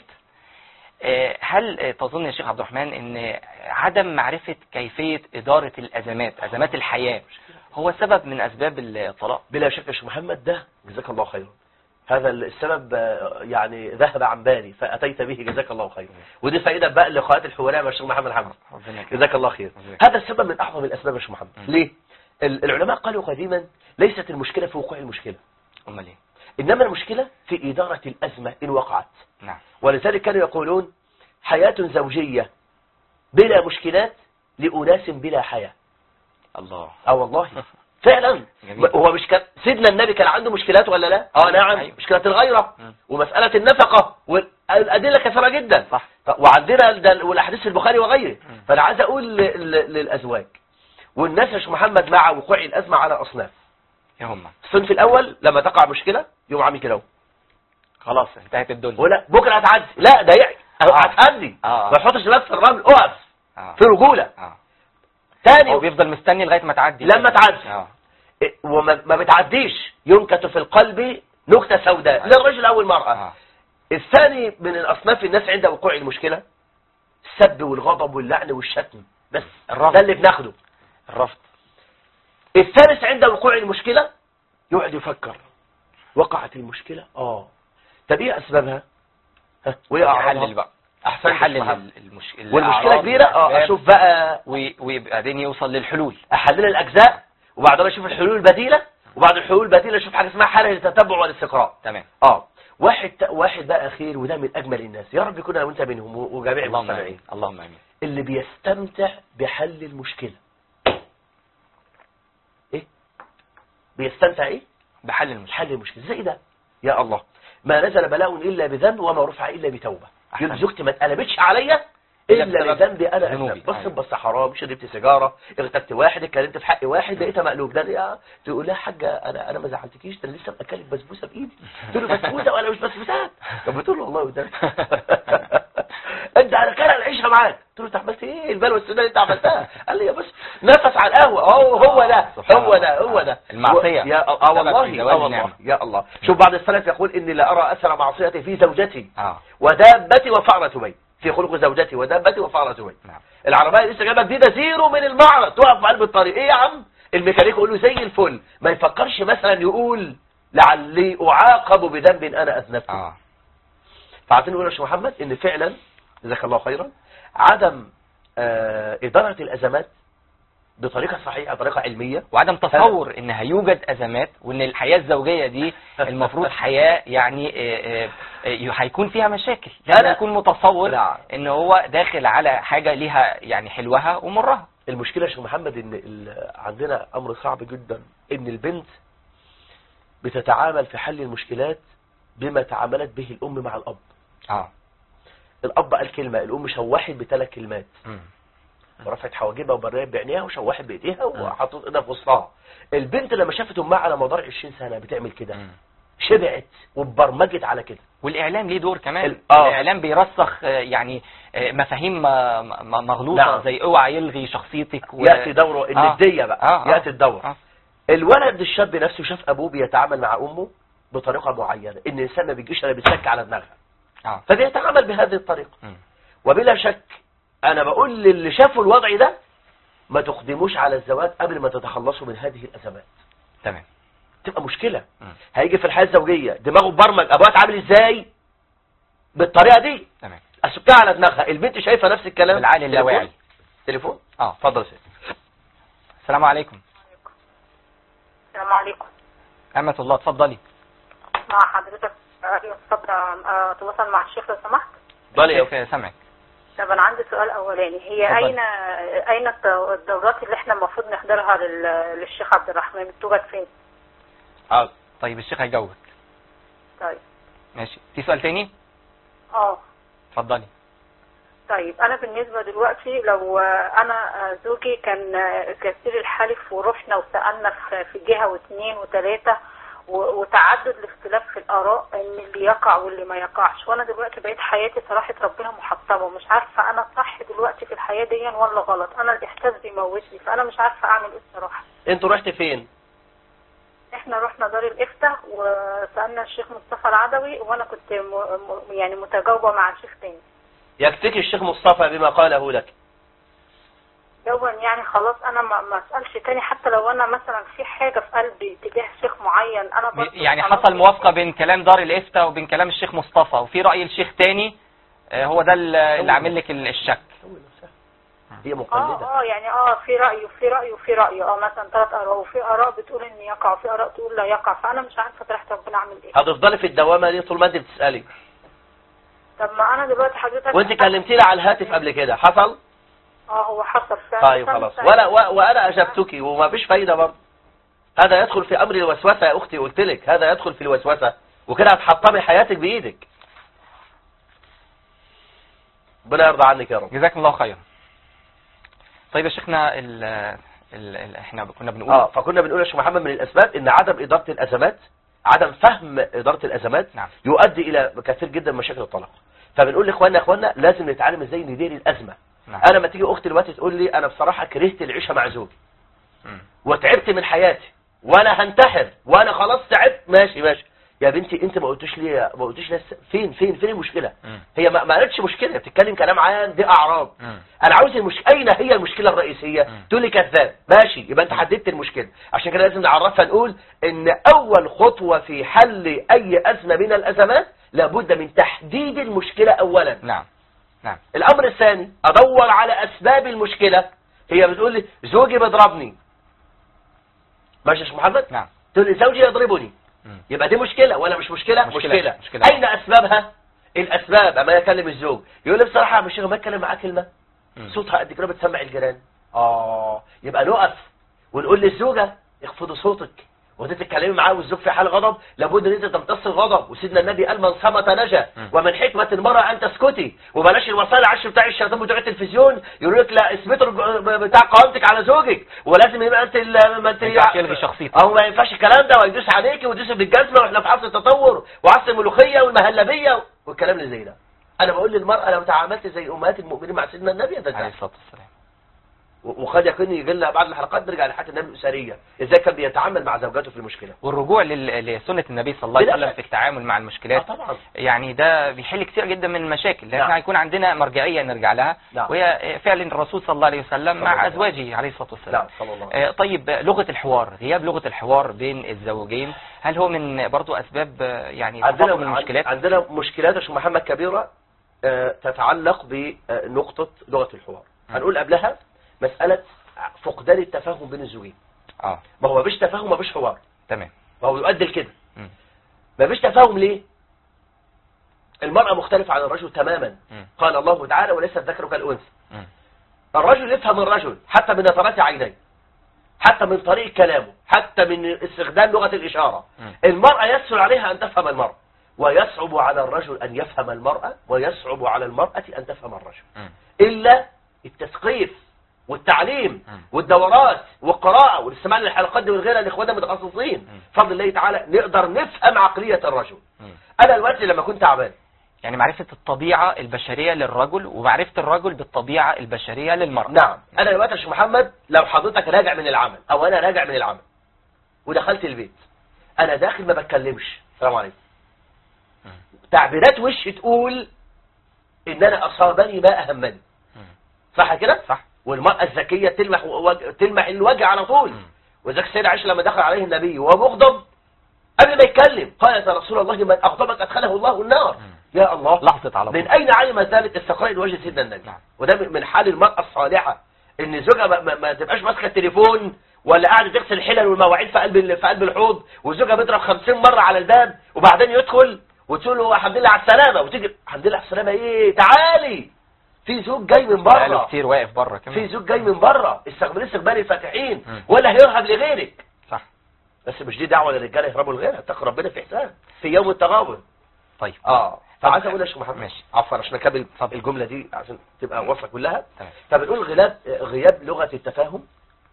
آه، هل آه، تظن يا شيخ عبد الرحمن ان عدم معرفة كيفية إدارة الأزمات أزمات الحياة هو سبب من أسباب الطلاق بلا شك يا شيخ محمد ده جزاك الله خيرا هذا السبب آه، يعني ذهب عن بالي فأتيت به جزاك الله خيرا ودي فائدة بقى اللقاءات الحوارية مع الشيخ محمد حمد ربنا يكرمك. جزاك الله خير ربنا هذا السبب من أعظم الأسباب يا شيخ محمد مم. ليه؟ ال- العلماء قالوا قديما ليست المشكلة في وقوع المشكلة أمال إيه؟ إنما المشكلة في إدارة الأزمة إن وقعت نعم ولذلك كانوا يقولون حياة زوجية بلا مشكلات لأناس بلا حياة الله اه والله فعلا جميل. هو مش كان سيدنا النبي كان عنده مشكلات ولا لا اه نعم أيوة. مشكلة الغيرة مم. ومسألة النفقة والأدلة كثيرة جدا صح ط- وعندنا ده- والاحاديث في البخاري وغيره مم. فانا عايز اقول ل- ل- للازواج والناس يا شيخ محمد مع وقوع الازمه على اصناف إيه هم الصنف الاول لما تقع مشكله يقوم عامل كده اهو. خلاص انتهت الدنيا ولا بكره هتعدي لا ده يعي آه. هتعدي آه. ما تحطش نفس الرمل اقف آه. في رجوله آه. هو تاني بيفضل مستني لغاية ما تعدي لما تعدي. اه إيه، وما ما بتعديش ينكت في القلب نكته سوداء آه. للرجل او المراه اه الثاني من الأصناف الناس عند وقوع المشكلة السب والغضب واللعن والشتم بس الرفض. ده اللي بناخده الرفض الثالث عند وقوع المشكلة يقعد يفكر وقعت المشكلة اه طب ايه اسبابها ها وايه يحلل اعراضها بقى احسن يحلل المش... والمشكلة الأعراض كبيرة اه والأسباب اشوف بقى و- وبعدين يوصل للحلول احلل الاجزاء وبعدين اشوف الحلول البديلة وبعد الحلول البديلة اشوف حاجة اسمها حالة للتتبع والاستقراء تمام اه واحد واحد بقى اخير وده من اجمل الناس يا رب يكون انا وانت منهم وجميع اللهم المستمعين امين اللهم امين اللي بيستمتع بحل المشكلة ايه بيستمتع ايه بحل المشكلة بحل المشكلة زي ده يا الله ما نزل بلاء الا بذنب وما رفع الا بتوبة أحسن. يقول زوجتي ما اتقلبتش عليا إلا الا بسبب بذنبي انا ذنوبي. أذنب. بص أيوة. بص حرام شربت سيجاره اغتبت واحد اتكلمت في حق واحد لقيتها مقلوب ده يا تقول لها حاجه انا انا ما زعلتكيش ده أنا لسه مأكلك بسبوسه بايدي تقول له بسبوسه ولا مش بسبوسات طب بتقول له والله قدامك انت انا كان العيشه معاك قلت له انت عملت ايه البلوه السوداء اللي انت عملتها قال لي يا بص نفس على القهوه اهو هو ده سبحان هو الله. ده هو ده المعصية. يا اه سبب والله في اه زوال والله النعمة. يا الله شوف بعض السلف يقول اني لارى اثر معصيتي في زوجتي اه ودابتي وفأرة بي في خلق زوجتي ودابتي وفأرة بي نعم العربية لسه جايبه جديدة زيرو من المعرض تقف في قلب الطريق ايه يا عم الميكانيكي يقول له زي الفل ما يفكرش مثلا يقول لعلي اعاقب بذنب انا اذنبته اه فعايزين نقول يا شيخ محمد ان فعلا جزاك الله خيرا عدم آه، اداره الازمات بطريقه صحيحه طريقه علميه وعدم تصور ان هيوجد ازمات وان الحياه الزوجيه دي المفروض حياه يعني آه، آه، آه، هيكون فيها مشاكل يعني أنا- يكون متصور نعم. ان هو داخل على حاجه ليها يعني حلوها ومرها المشكله يا شيخ محمد ان ال- عندنا امر صعب جدا ان البنت بتتعامل في حل المشكلات بما تعاملت به الام مع الاب اه الاب قال كلمه الام شوحت بثلاث كلمات مم. ورفعت حواجبها وبريت بعينيها وشوحت بايديها وحطت ايدها في وسطها البنت لما شافت امها على مدار 20 سنه بتعمل كده مم. شبعت واتبرمجت على كده والاعلام ليه دور كمان ال- آه. الاعلام بيرسخ آه، يعني آه، مفاهيم آه، م- مغلوطه نعم. زي اوعى يلغي شخصيتك و... ياتي دوره النديه بقى آه، آه. ياتي الدور آه. الولد الشاب نفسه شاف ابوه بيتعامل مع امه بطريقه معينه ان الانسان ما بيجيش الا بيتسك على دماغها اه فبيتعامل بهذه الطريقه مم. وبلا شك انا بقول للي شافوا الوضع ده ما تقدموش على الزواج قبل ما تتخلصوا من هذه الازمات تمام تبقى مشكله مم. هيجي في الحياه الزوجيه دماغه برمج ابوها اتعامل ازاي بالطريقه دي تمام اسكها على دماغها البنت شايفه نفس الكلام بالعقل تليفون؟ اللاواعي تليفون اه اتفضل يا سيدي السلام عليكم السلام عليكم أمة الله اتفضلي مع حضرتك آه، اتفضل آه، اتواصل مع الشيخ لو سمحت اتفضلي يا شيخ سامعك طب انا عندي سؤال اولاني هي اتفضل. اين اين الدو- الدورات اللي احنا المفروض نحضرها لل- للشيخ عبد الرحمن توجد فين حاضر طيب الشيخ هيجاوبك طيب ماشي في سؤال تاني اه اتفضلي طيب انا بالنسبه دلوقتي لو آه، انا آه، زوجي كان آه، كثير الحلف ورحنا وسالنا في في جهه واثنين وثلاثه و- وتعدد الاختلاف في الاراء ان اللي يقع واللي ما يقعش وانا دلوقتي بقيت حياتي صراحه ربنا محطمه ومش عارفه انا صح دلوقتي في الحياه دي ولا غلط انا الاحساس بيموتني فانا مش عارفه اعمل ايه الصراحه انتوا رحت فين احنا رحنا دار الافتاء وسالنا الشيخ مصطفى العدوي وانا كنت م... م... يعني متجاوبه مع شيخ تاني يكفيك الشيخ مصطفى بما قاله لك جوا يعني خلاص انا ما ما اسالش تاني حتى لو انا مثلا في حاجه في قلبي تجاه شيخ معين انا برضه يعني خلاص حصل موافقة بين كلام دار الإفتاء وبين كلام الشيخ مصطفى وفي رأي الشيخ تاني آه، هو ده اللي اللي عامل لك الشك هي اه مقلده اه يعني اه في راي وفي راي وفي راي اه مثلا ثلاث اراء وفي اراء بتقول ان يقع وفي اراء تقول لا يقع فانا مش عارفه تحت ربنا اعمل ايه هتفضلي في الدوامه دي طول ما انت بتسالي طب ما انا دلوقتي حضرتك وانت كلمتيني على الهاتف قبل كده حصل اه هو حصل فعلا طيب بس أنا خلاص مش ولا عارفة. و- وانا اجبتك وما فيش فايده برضه هذا يدخل في امر الوسوسه يا اختي قلت لك هذا يدخل في الوسوسه وكده هتحطمي حياتك بايدك ربنا يرضى عنك يا رب جزاكم الله خيرا طيب يا شيخنا ال ال ال احنا كنا بنقول اه فكنا بنقول يا شيخ محمد من الاسباب ان عدم اداره الازمات عدم فهم اداره الازمات نعم. يؤدي الى كثير جدا من مشاكل الطلاق فبنقول لاخواننا يا اخواننا لازم نتعلم ازاي ندير الازمه نعم. انا لما تيجي اختي دلوقتي تقول لي انا بصراحه كرهت العيشه مع زوجي مم. وتعبت من حياتي وانا هنتحر وانا خلاص تعبت ماشي ماشي يا بنتي انت ما قلتوش ليه ما قلتوش ليه فين فين فين المشكله مم. هي ما ما قالتش مشكله بتتكلم كلام عام دي اعراض مم. انا عاوز المش... اين هي المشكله الرئيسيه مم. تقول لي كذاب ماشي يبقى انت حددت المشكله عشان كده لازم نعرفها نقول ان اول خطوه في حل اي ازمه من الازمات لابد من تحديد المشكله اولا نعم نعم الامر الثاني ادور على اسباب المشكله هي بتقول لي زوجي بيضربني ماشي يا شيخ محمد نعم تقول لي زوجي يضربني مم. يبقى دي مشكله ولا مش مشكله مشكلة. مشكله, مشكلة. اين اسبابها الاسباب اما يكلم الزوج يقول لي بصراحه مش ما اتكلم معاه كلمه مم. صوتها قد كده بتسمع الجيران اه يبقى نقف ونقول للزوجه اخفضي صوتك وانت تتكلمي معاه والزوج في حال غضب لابد ان انت تمتص الغضب وسيدنا النبي قال من صمت نجا مم. ومن حكمه المراه ان تسكتي وبلاش الوسائل العشر بتاع الشيطان بتوع التلفزيون يقول لك لا اثبتوا الج- بتاع قوامتك على زوجك ولازم يبقى انت ال- ما انت ما ينفعش يلغي شخصيتك. او ما ينفعش الكلام ده ويدوس عليكي ويدوس بالجزمه واحنا في عصر التطور وعصر الملوخيه والمهلبيه والكلام اللي زي ده انا بقول للمراه لو تعاملت زي امهات المؤمنين مع سيدنا النبي عليه هتزعل الصلاة والسلام و- وقد يكون يجي لنا بعض الحلقات نرجع لحياه النبي الاسريه ازاي كان بيتعامل مع زوجاته في المشكله والرجوع لل- لسنة النبي صلى الله عليه بلا وسلم شك. في التعامل مع اه المشكلات طبعا يعني ده بيحل كتير جدا من المشاكل لان نعم. احنا هيكون عندنا مرجعية نرجع لها نعم. وهي فعل الرسول صلى الله عليه وسلم صلى الله مع عليه ازواجه عليه الصلاة والسلام نعم صلى الله عليه آه، طيب آه، لغة الحوار غياب لغة الحوار بين الزوجين هل هو من برضو أسباب آه، يعني عندنا تفاقم المشكلات عندنا مشكلات يا شيخ محمد كبيره آه، تتعلق بنقطه لغه الحوار م. هنقول قبلها مساله فقدان التفاهم بين الزوجين اه ما هو مفيش تفاهم مفيش حوار تمام ما هو يؤدي لكده م. مفيش تفاهم ليه المرأة مختلفة عن الرجل تماما م. قال الله تعالى وليس الذكر كالأنثى م. الرجل يفهم الرجل حتى من نظرات عينيه حتى من طريق كلامه حتى من استخدام لغة الإشارة م. المرأة يسهل عليها أن تفهم المرأة ويصعب على الرجل أن يفهم المرأة ويصعب على المرأة أن تفهم الرجل م. إلا التثقيف والتعليم م. والدورات والقراءة والاستماع للحلقات دي والغيرها لإخواننا المتخصصين م. بفضل الله تعالى نقدر نفهم عقلية الرجل م. أنا دلوقتي لما كنت تعبان يعني معرفة الطبيعة البشرية للرجل ومعرفة الرجل بالطبيعة البشرية للمرأة نعم أنا دلوقتي يا شيخ محمد لو حضرتك راجع من العمل أو أنا راجع من العمل ودخلت البيت أنا داخل ما بتكلمش السلام عليكم م. تعبيرات وشي تقول إن أنا أصابني ما أهمني م. صح كده؟ صح والمرأة الذكية تلمح وجه تلمح الوجه على طول م. وذلك السيدة عائشة لما دخل عليه النبي وهو مغضب قبل ما يتكلم قالت يا رسول الله من أغضبك أدخله الله النار م. يا الله لحظة على من طول أين علم ذلك استقراء وجه سيدنا النبي نعم. وده من- من حال المرأة الصالحة ان زوجها ما, ما, ما تبقاش ماسكه التليفون ولا قاعده تغسل الحلل والمواعين في قلب ال- في قلب الحوض وزوجها بيضرب 50 مره على الباب وبعدين يدخل وتقول له الحمد لله على السلامه وتيجي الحمد لله على السلامه ايه تعالي في زوج جاي من بقاله بره كتير واقف بره في كمان زوج جاي من بره استقبل استقبال الفاتحين مم. ولا هيرهب لغيرك صح بس مش دي دعوه للرجاله يهربوا لغيرها اتقوا ربنا في احسان في يوم التغابن طيب اه فعايز اقول يا شيخ محمد ماشي. عفوا عشان اكمل اتفضل. الجمله دي عشان تبقى واضحه كلها تمام فبنقول غياب غياب لغه التفاهم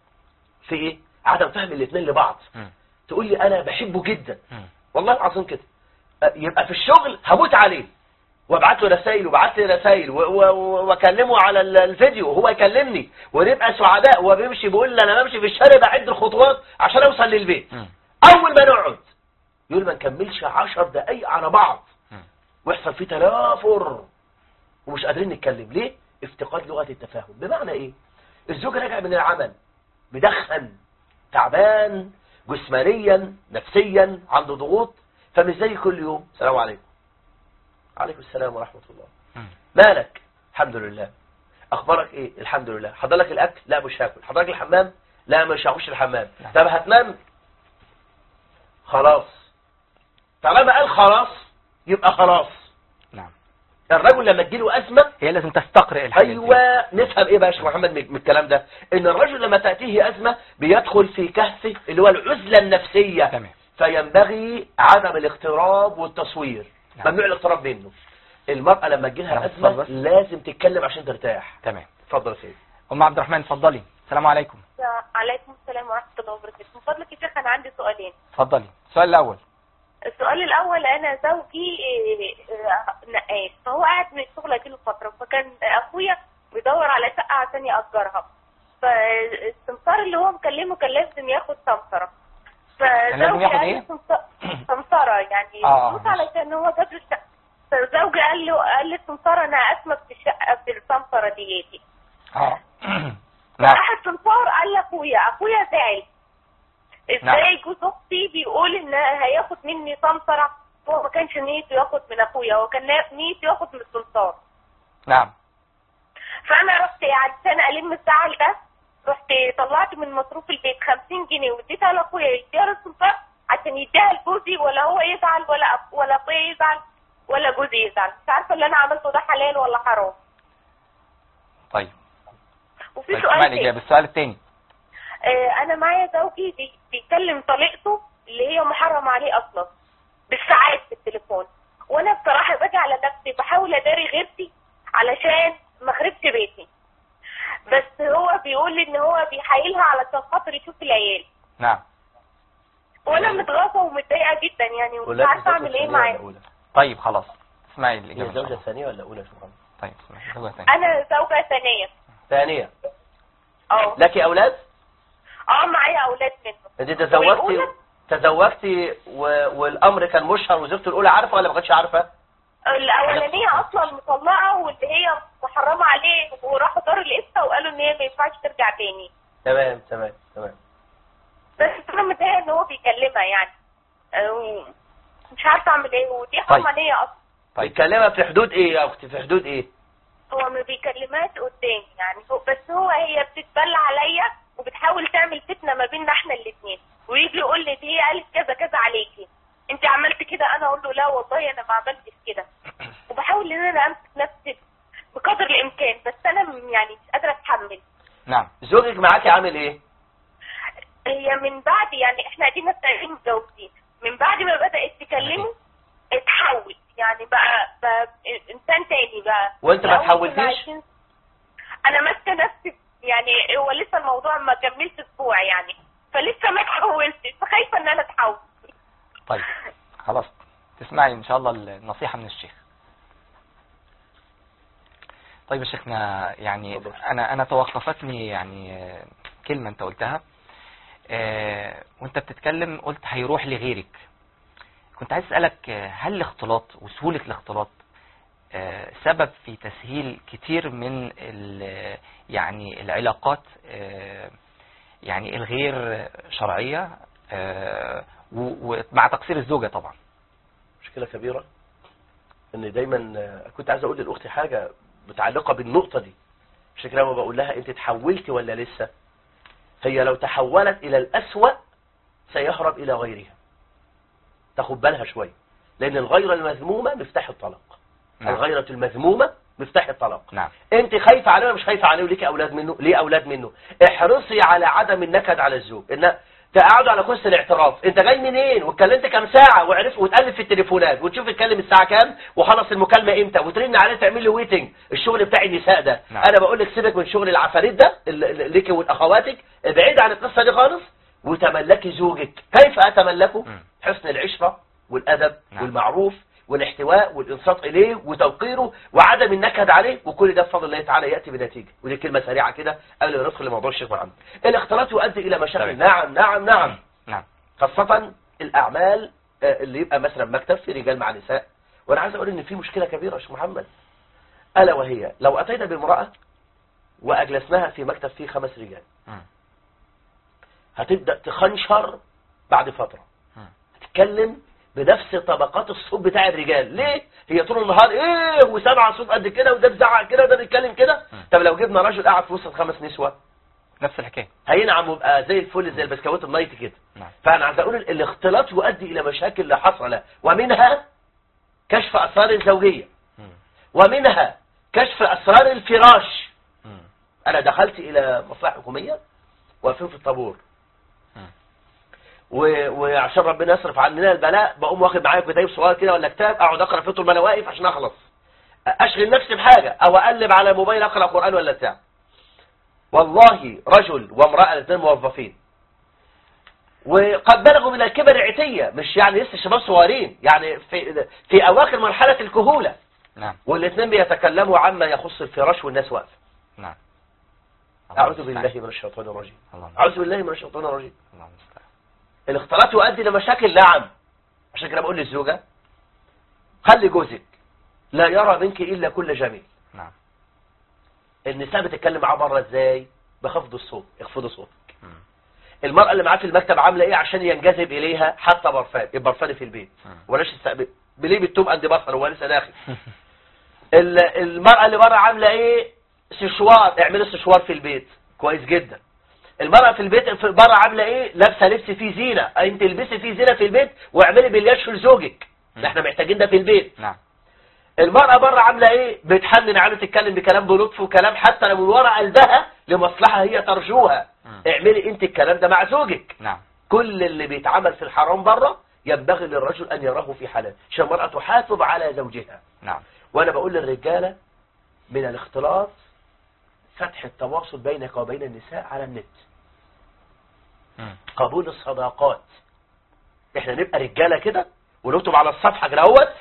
في ايه عدم فهم الاثنين لبعض م. تقول لي انا بحبه جدا م. والله العظيم كده أه، يبقى في الشغل هموت عليه وابعت له رسائل وبعت لي رسائل و- و- و- واكلمه على ال- الفيديو وهو يكلمني ونبقى سعداء وهو بيمشي بيقول لي انا بمشي في الشارع بعد الخطوات عشان اوصل للبيت م. اول ما نقعد يقول ما نكملش عشر دقايق على بعض م. ويحصل فيه تنافر ومش قادرين نتكلم ليه افتقاد لغة التفاهم بمعنى ايه الزوج راجع من العمل مدخن تعبان جسمانيا نفسيا عنده ضغوط فمش زي كل يوم السلام عليكم عليكم السلام ورحمة الله م. مالك الحمد لله اخبارك ايه الحمد لله حضر لك الاكل لا مش هاكل حضر لك الحمام لا مش هخش الحمام نعم. طب هتنام خلاص طالما قال خلاص يبقى خلاص نعم الرجل لما تجيله ازمه هي لازم تستقرئ الحاجات دي. ايوه نفهم ايه بقى يا شيخ محمد من من الكلام ده ان الرجل لما تاتيه ازمه بيدخل في كهفه اللي هو العزله النفسيه تمام فينبغي عدم الاقتراب والتصوير نعم. ممنوع الاقتراب منه المرأة لما تجيلها نعم، أزمة اتفضل. لازم تتكلم عشان ترتاح تمام اتفضل يا سيدي ام عبد الرحمن اتفضلي السلام عليكم عليكم السلام ورحمة الله وبركاته من فضلك يا شيخ أنا عندي سؤالين اتفضلي السؤال الاول السؤال الأول أنا زوجي آه، آه، نقاش فهو قاعد من الشغل أجيله فترة فكان أخويا بيدور على شقة عشان يأجرها فالسمسار اللي هو مكلمه كان لازم ياخد سمسرة لازم فزوجي ياخد قال إيه؟ لي سمس- سمسرة يعني آه، فلوس ماشي. علشان هو جاب له الشقة فزوجي قال له قال لي السمسارة أنا أسمك في الشقة في السمسرة ديتي اه نعم راح السمسار قال لاخويا اخويا زعل ازاي جوز اختي بيقول ان هياخد مني سمسرة هو ما كانش نيته ياخد من اخويا هو كان نيته ياخد من السمسار نعم فانا رحت عشان الم الزعل ده رحت طلعت من مصروف البيت 50 جنيه واديتها لاخويا يديها للسمسار عشان يديها لجوزي ولا هو يزعل ولا أب- ولا اخويا يزعل ولا جوزي يزعل مش عارفه اللي انا عملته ده حلال ولا حرام طيب وفي طيب سؤال اسمع تاني. الاجابه السؤال الثاني آه، انا معايا زوجي بي- بيكلم طليقته اللي هي محرم عليه اصلا بالساعات في التليفون وانا بصراحه باجي على نفسي بحاول اداري غيرتي علشان ما اخربش بيتي بس هو بيقول لي ان هو بيحايلها علشان خاطر يشوف العيال نعم وانا متغاظه ومتضايقه جدا يعني ومش ولا عارفه الزوجة اعمل ايه الثانية معاه ولا الأولى؟ طيب خلاص اسمعي هي الاجابه الزوجة خلاص. الثانية ولا الأولى يا شيخ محمد؟ طيب اسمعي الزوجه الثانيه انا زوجه ثانيه ثانية اه لك اولاد اه معايا اولاد منه انت تزوجتي والأولى؟ تزوجتي و... والامر كان مشهر وزوجته الاولى عارفه ولا ما كانتش عارفه الاولانيه اصلا مطلقه واللي هي محرمه عليه وراحوا دار الافتاء وقالوا ان هي ما ينفعش ترجع تاني تمام تمام تمام بس انا متضايقه ان هو بيكلمها يعني أه، مش عارفه اعمل ايه ودي حرمانيه اصلا طيب بيتكلمها في حدود ايه يا اختي في حدود ايه هو ما بيكلمهاش قدامي يعني هو بس هو هي بتتبلى عليا وبتحاول تعمل فتنه ما بيننا احنا الاثنين ويجي يقول لي دي قالت كذا كذا عليكي انت عملت كده انا اقول له لا والله انا ما عملتش كده وبحاول ان انا امسك نفسي بقدر الامكان بس انا م- يعني مش قادره اتحمل نعم زوجك معاكي عامل ايه هي من بعد يعني احنا قاعدين سنتين متجوزين من بعد ما بدات تكلمه اتحول يعني بقى, بقى انسان تاني بقى وانت ما الأول كنا اتحولتيش؟ عايشين- انا ماسكه نفسي يعني هو لسه الموضوع ما كملش اسبوع يعني فلسه ما اتحولتش فخايفه ان انا اتحول طيب خلاص تسمعي ان شاء الله النصيحة من الشيخ طيب يا شيخنا يعني اتفضل. انا انا توقفتني يعني آه، كلمة انت قلتها آه، وانت بتتكلم قلت هيروح لغيرك كنت عايز اسالك آه، هل الاختلاط وسهولة الاختلاط آه، سبب في تسهيل كتير من ال- يعني العلاقات آه، يعني الغير شرعية آه، و- ومع تقصير الزوجة طبعا مشكلة كبيرة ان دايما آه، كنت عايز اقول لاختي حاجة متعلقة بالنقطة دي عشان كده لما بقول لها انت تحولتي ولا لسه هي لو تحولت الى الاسوأ سيهرب الى غيرها تاخد بالها شوية لان الغيرة المذمومة مفتاح الطلاق نعم. الغيرة المذمومة مفتاح الطلاق نعم انت خايفة عليه ولا مش خايفة عليه وليكي اولاد منه ليه اولاد منه احرصي على عدم النكد على الزوج ان تقعدوا على كرسي الاعتراف انت جاي منين واتكلمت كام ساعة وعرف وتقلب في التليفونات وتشوف اتكلم الساعة كام وخلص المكالمة امتى وترن عليه تعمل له ويتنج الشغل بتاع النساء ده نعم. انا بقول لك سيبك من شغل العفاريت ده ال- ال- ليكي والاخواتك ابعد عن القصة دي خالص وتملكي زوجك كيف اتملكه مم. حسن العشرة والادب نعم. والمعروف والاحتواء والانصات اليه وتوقيره وعدم النكد عليه وكل ده بفضل الله تعالى ياتي بنتيجه ودي كلمه سريعه كده قبل ما ندخل لموضوع الشيخ محمد الاختلاط يؤدي الى مشاكل تمام. نعم نعم نعم نعم خاصه الاعمال آه، اللي يبقى مثلا مكتب في رجال مع نساء وانا عايز اقول ان في مشكله كبيره يا شيخ محمد الا وهي لو اتينا بامراه واجلسناها في مكتب فيه خمس رجال مم. هتبدا تخنشر بعد فتره مم. هتتكلم بنفس طبقات الصوت بتاع الرجال ليه هي طول النهار ايه وسامعه صوت قد كده وده بيزعق كده وده بيتكلم كده مم. طب لو جبنا راجل قاعد في وسط خمس نسوه نفس الحكاية هينعم ويبقى زي الفل زي البسكويت النايت كده نعم فانا عايز اقول الاختلاط يؤدي الى مشاكل لا حصر لها ومنها كشف اسرار الزوجيه مم. ومنها كشف اسرار الفراش مم. انا دخلت الى مصلحه حكوميه واقفين في الطابور مم. و- وعشان ربنا يصرف عننا البلاء بقوم واخد معايا كتاب صغير كده ولا كتاب اقعد اقرا فيه طول ما انا واقف عشان اخلص اشغل نفسي بحاجه او اقلب على الموبايل اقرا قران ولا بتاع والله رجل وامراه الاثنين موظفين وقد بلغوا من الكبر عتيه مش يعني لسه شباب صغيرين يعني في في اواخر مرحله الكهوله نعم والاثنين بيتكلموا عما يخص الفراش والناس واقفه نعم اعوذ بالله من الشيطان الرجيم الله اعوذ بالله من الشيطان الرجيم الله المستعان الاختلاط يؤدي لمشاكل نعم عشان كده بقول للزوجة خلي جوزك لا يرى منك إلا كل جميل نعم النساء بتتكلم معاه بره ازاي بخفض الصوت اخفضوا صوتك مم. المرأة اللي معاه في المكتب عاملة ايه عشان ينجذب إليها حتى برفان البرفان في البيت مم. ولاش السقب بليه بالتوم قد بصر هو لسه داخل ال- المرأة اللي بره عاملة ايه سشوار اعملي سشوار في البيت كويس جدا المرأة في البيت في بره عاملة ايه لابسة لبس فيه زينة انت البسي فيه زينة في البيت واعملي بلياش لزوجك مم. ده احنا محتاجين ده في البيت نعم المرأة بره عاملة ايه بتحنن عليه تتكلم بكلام بلطف وكلام حتى لو من ورا قلبها لمصلحة هي ترجوها مم. اعملي انت الكلام ده مع زوجك نعم كل اللي بيتعمل في الحرام بره ينبغي للرجل ان يراه في حلال عشان المرأة تحافظ على زوجها نعم وانا بقول للرجالة من الاختلاط فتح التواصل بينك وبين النساء على النت مم. قبول الصداقات احنا نبقى رجالة كده ونكتب على الصفحة كده اهوت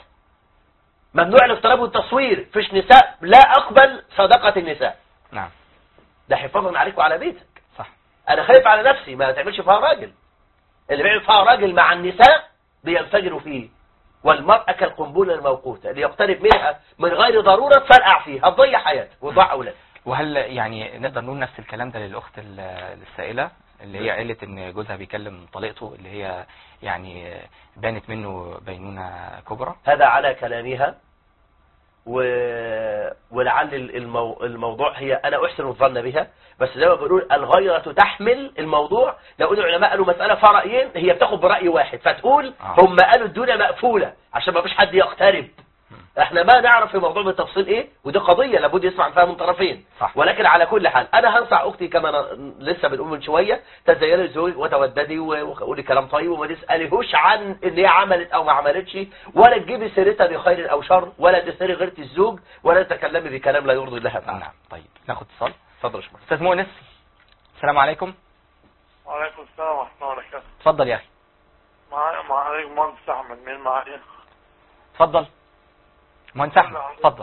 ممنوع الاقتراب والتصوير فيش نساء لا اقبل صداقة النساء نعم ده حفاظا عليك وعلى بيتك صح انا خايف على نفسي ما تعملش فيها راجل اللي بيعمل فيها راجل مع النساء بينفجروا فيه والمرأة كالقنبلة الموقوتة اللي يقترب منها من غير ضرورة تفرقع فيه هتضيع حياتك وتضيع أولادك وهل يعني نقدر نقول نفس الكلام ده للأخت ال- السائلة اللي هي قالت ان جوزها بيكلم طليقته اللي هي يعني بانت منه بينونة كبرى هذا على كلامها و... ولعل المو... الموضوع هي أنا أحسن الظن بها بس زي ما بنقول الغيرة تحمل الموضوع لو ان العلماء قالوا مسألة فيها رأيين هي بتاخد برأي واحد فتقول آه. هم قالوا الدنيا مقفولة عشان ما فيش حد يقترب احنا ما نعرف الموضوع بالتفصيل ايه ودي قضية لابد يسمع فيها من طرفين صح. ولكن على كل حال انا هنصح اختي كما ن- لسه بنقول من شوية تزيني لزوجك وتوددي و- وقولي كلام طيب وما تسأليهوش عن ان هي عملت او ما عملتش ولا تجيبي سيرتها بخير او شر ولا تسيري غيرة الزوج ولا تتكلمي بكلام لا يرضي الله تعالى نعم طيب ناخد اتصال اتفضل يا شمال استاذ مؤنس السلام عليكم وعليكم السلام ورحمة الله وبركاته اتفضل يا اخي معايا معايا مهندس أحمد مين معايا؟ اتفضل مهندس احمد اتفضل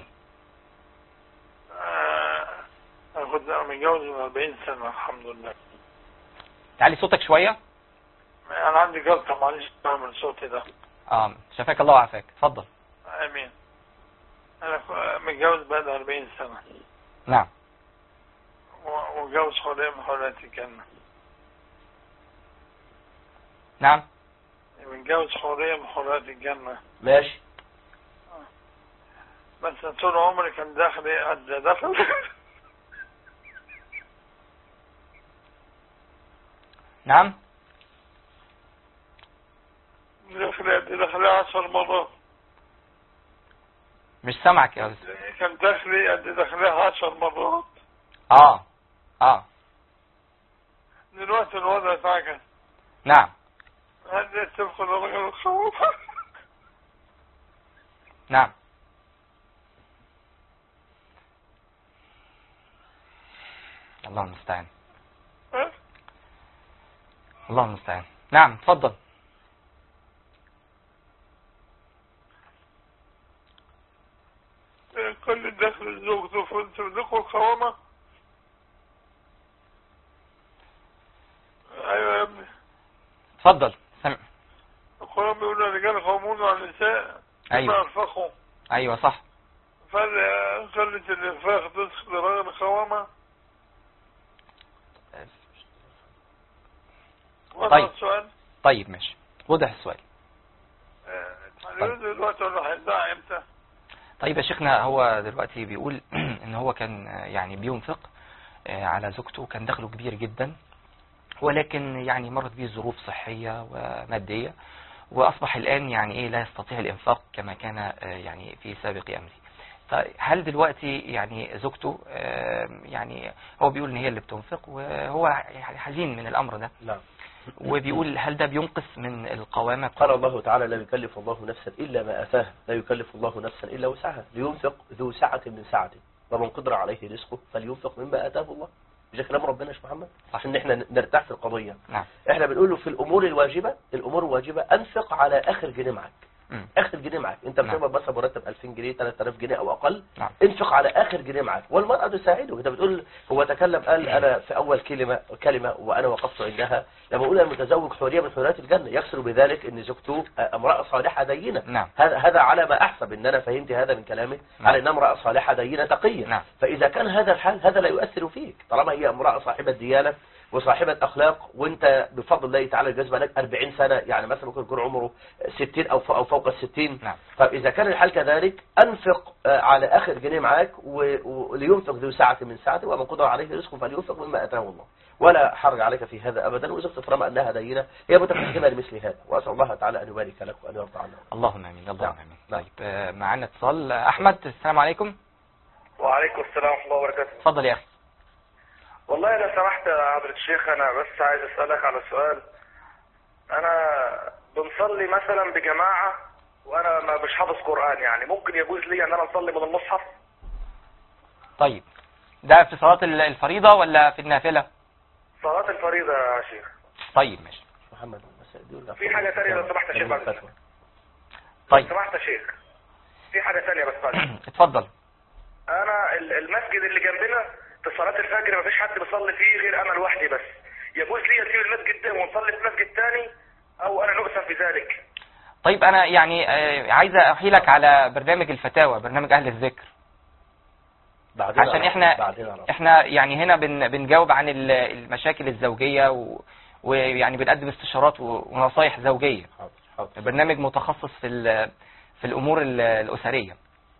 آه، أنا كنت متجوز من 40 سنة الحمد لله تعلي صوتك شوية أنا عندي جلطة معلش من صوتي ده اه شفاك الله وعافاك اتفضل آمين أنا ك- متجوز بقالي 40 سنة نعم و- ومتجوز حرية من حريات الجنة نعم متجوز حرية من حريات الجنة ماشي بس طول عمري كان داخلي قد دخل نعم داخلي قد دخلي 10 مرات مش سامعك يا أستاذ. كان داخلي قد دخلي 10 مرات اه اه دلوقتي الوضع اتعكس نعم هل تدخل الرجل الخوف نعم الله المستعان الله المستعان نعم اتفضل كل دخل الزوج تصدقوا القوامة ايوه يا ابني اتفضل سمع القرآن بيقول الرجال قوامون على النساء بما ايوه انفقوا ايوه صح فخلت الانفاق تدخل الرجل القوامة وصل طيب. السؤال طيب ماشي وضح السؤال آه، هنرد دلوقتي ولا هيدعي امتى؟ طيب يا شيخنا هو دلوقتي بيقول ان هو كان آه، يعني بينفق آه، على زوجته كان دخله كبير جدا ولكن يعني مرت به ظروف صحية ومادية وأصبح الآن يعني إيه لا يستطيع الإنفاق كما كان آه، يعني في سابق أمره طيب هل دلوقتي يعني زوجته آه، يعني هو بيقول ان هي اللي بتنفق وهو يعني حزين من الامر ده نعم وبيقول هل ده بينقص من القوامة قال الله تعالى لا يكلف الله نفسا إلا ما أتاها لا يكلف الله نفسا إلا وسعها لينفق ذو سعة من سعته ومن قدر عليه رزقه فلينفق مما آتاه الله مش ده كلام ربنا يا محمد صح. عشان احنا نرتاح في القضية نعم احنا بنقول له في الأمور الواجبة الأمور الواجبة أنفق على آخر جنيه معاك مم. آخر جنيه معاك انت نعم. بتقبض مثلا مرتب 2000 جنيه 3000 جنيه أو أقل نعم انفق على آخر جنيه معاك والمرأة تساعده انت بتقول هو تكلم قال أنا في أول كلمة كلمة وأنا وقفت عندها لما أقول المتزوج حورية من حوريات الجنة يقصد بذلك أن زوجته امرأة صالحة دينة نعم هذا هذا على ما أحسب أن أنا فهمت هذا من كلامه نعم. على أنها امرأة صالحة دينة تقية نعم. فإذا كان هذا الحال هذا لا يؤثر فيك طالما هي امرأة صاحبة ديانة وصاحبة أخلاق وأنت بفضل الله تعالى الجزء لك 40 سنة يعني مثلا ممكن يكون عمره 60 أو فوق, أو فوق ال 60 نعم طب إذا كان الحال كذلك أنفق آه، على آخر جنيه معاك و- ولينفق ذو ساعة من ساعته ومن قدر عليه رزقه فلينفق مما أتاه الله ولا حرج عليك في هذا أبدا وزوجتك طالما أنها دينة هي متفهمة لمثل هذا وأسأل الله تعالى أن يبارك لك وأن يرضى عنك اللهم امين اللهم نعم. امين نعم. طيب آه، معانا اتصال آه، احمد السلام عليكم وعليكم السلام ورحمة الله وبركاته اتفضل يا اخي والله لو سمحت يا حضرة الشيخ أنا بس عايز أسألك على سؤال أنا بنصلي مثلا بجماعة وأنا ما مش حافظ قرآن يعني ممكن يجوز لي أن أنا أصلي من المصحف طيب ده في صلاة ال- الفريضة ولا في النافلة صلاة الفريضة يا شيخ طيب ماشي محمد بس دي في حاجة تانية لو سمحت يا شيخ بعد الفتوى. لو طيب سمحت يا شيخ في حاجة تانية بس بعد اتفضل أنا ال- المسجد اللي جنبنا في صلاة الفجر مفيش حد بيصلي فيه غير انا لوحدي بس يجوز لي اسيب المسجد ده ونصلي في مسجد تاني او انا نؤثم في ذلك طيب انا يعني آه، عايز احيلك على برنامج الفتاوى برنامج اهل الذكر بعدين عشان على- احنا بعدين على- احنا يعني هنا بن بنجاوب عن ال- المشاكل الزوجية و- ويعني بنقدم استشارات و- ونصايح زوجية حاضر حاضر برنامج متخصص في ال- في الامور ال- الاسرية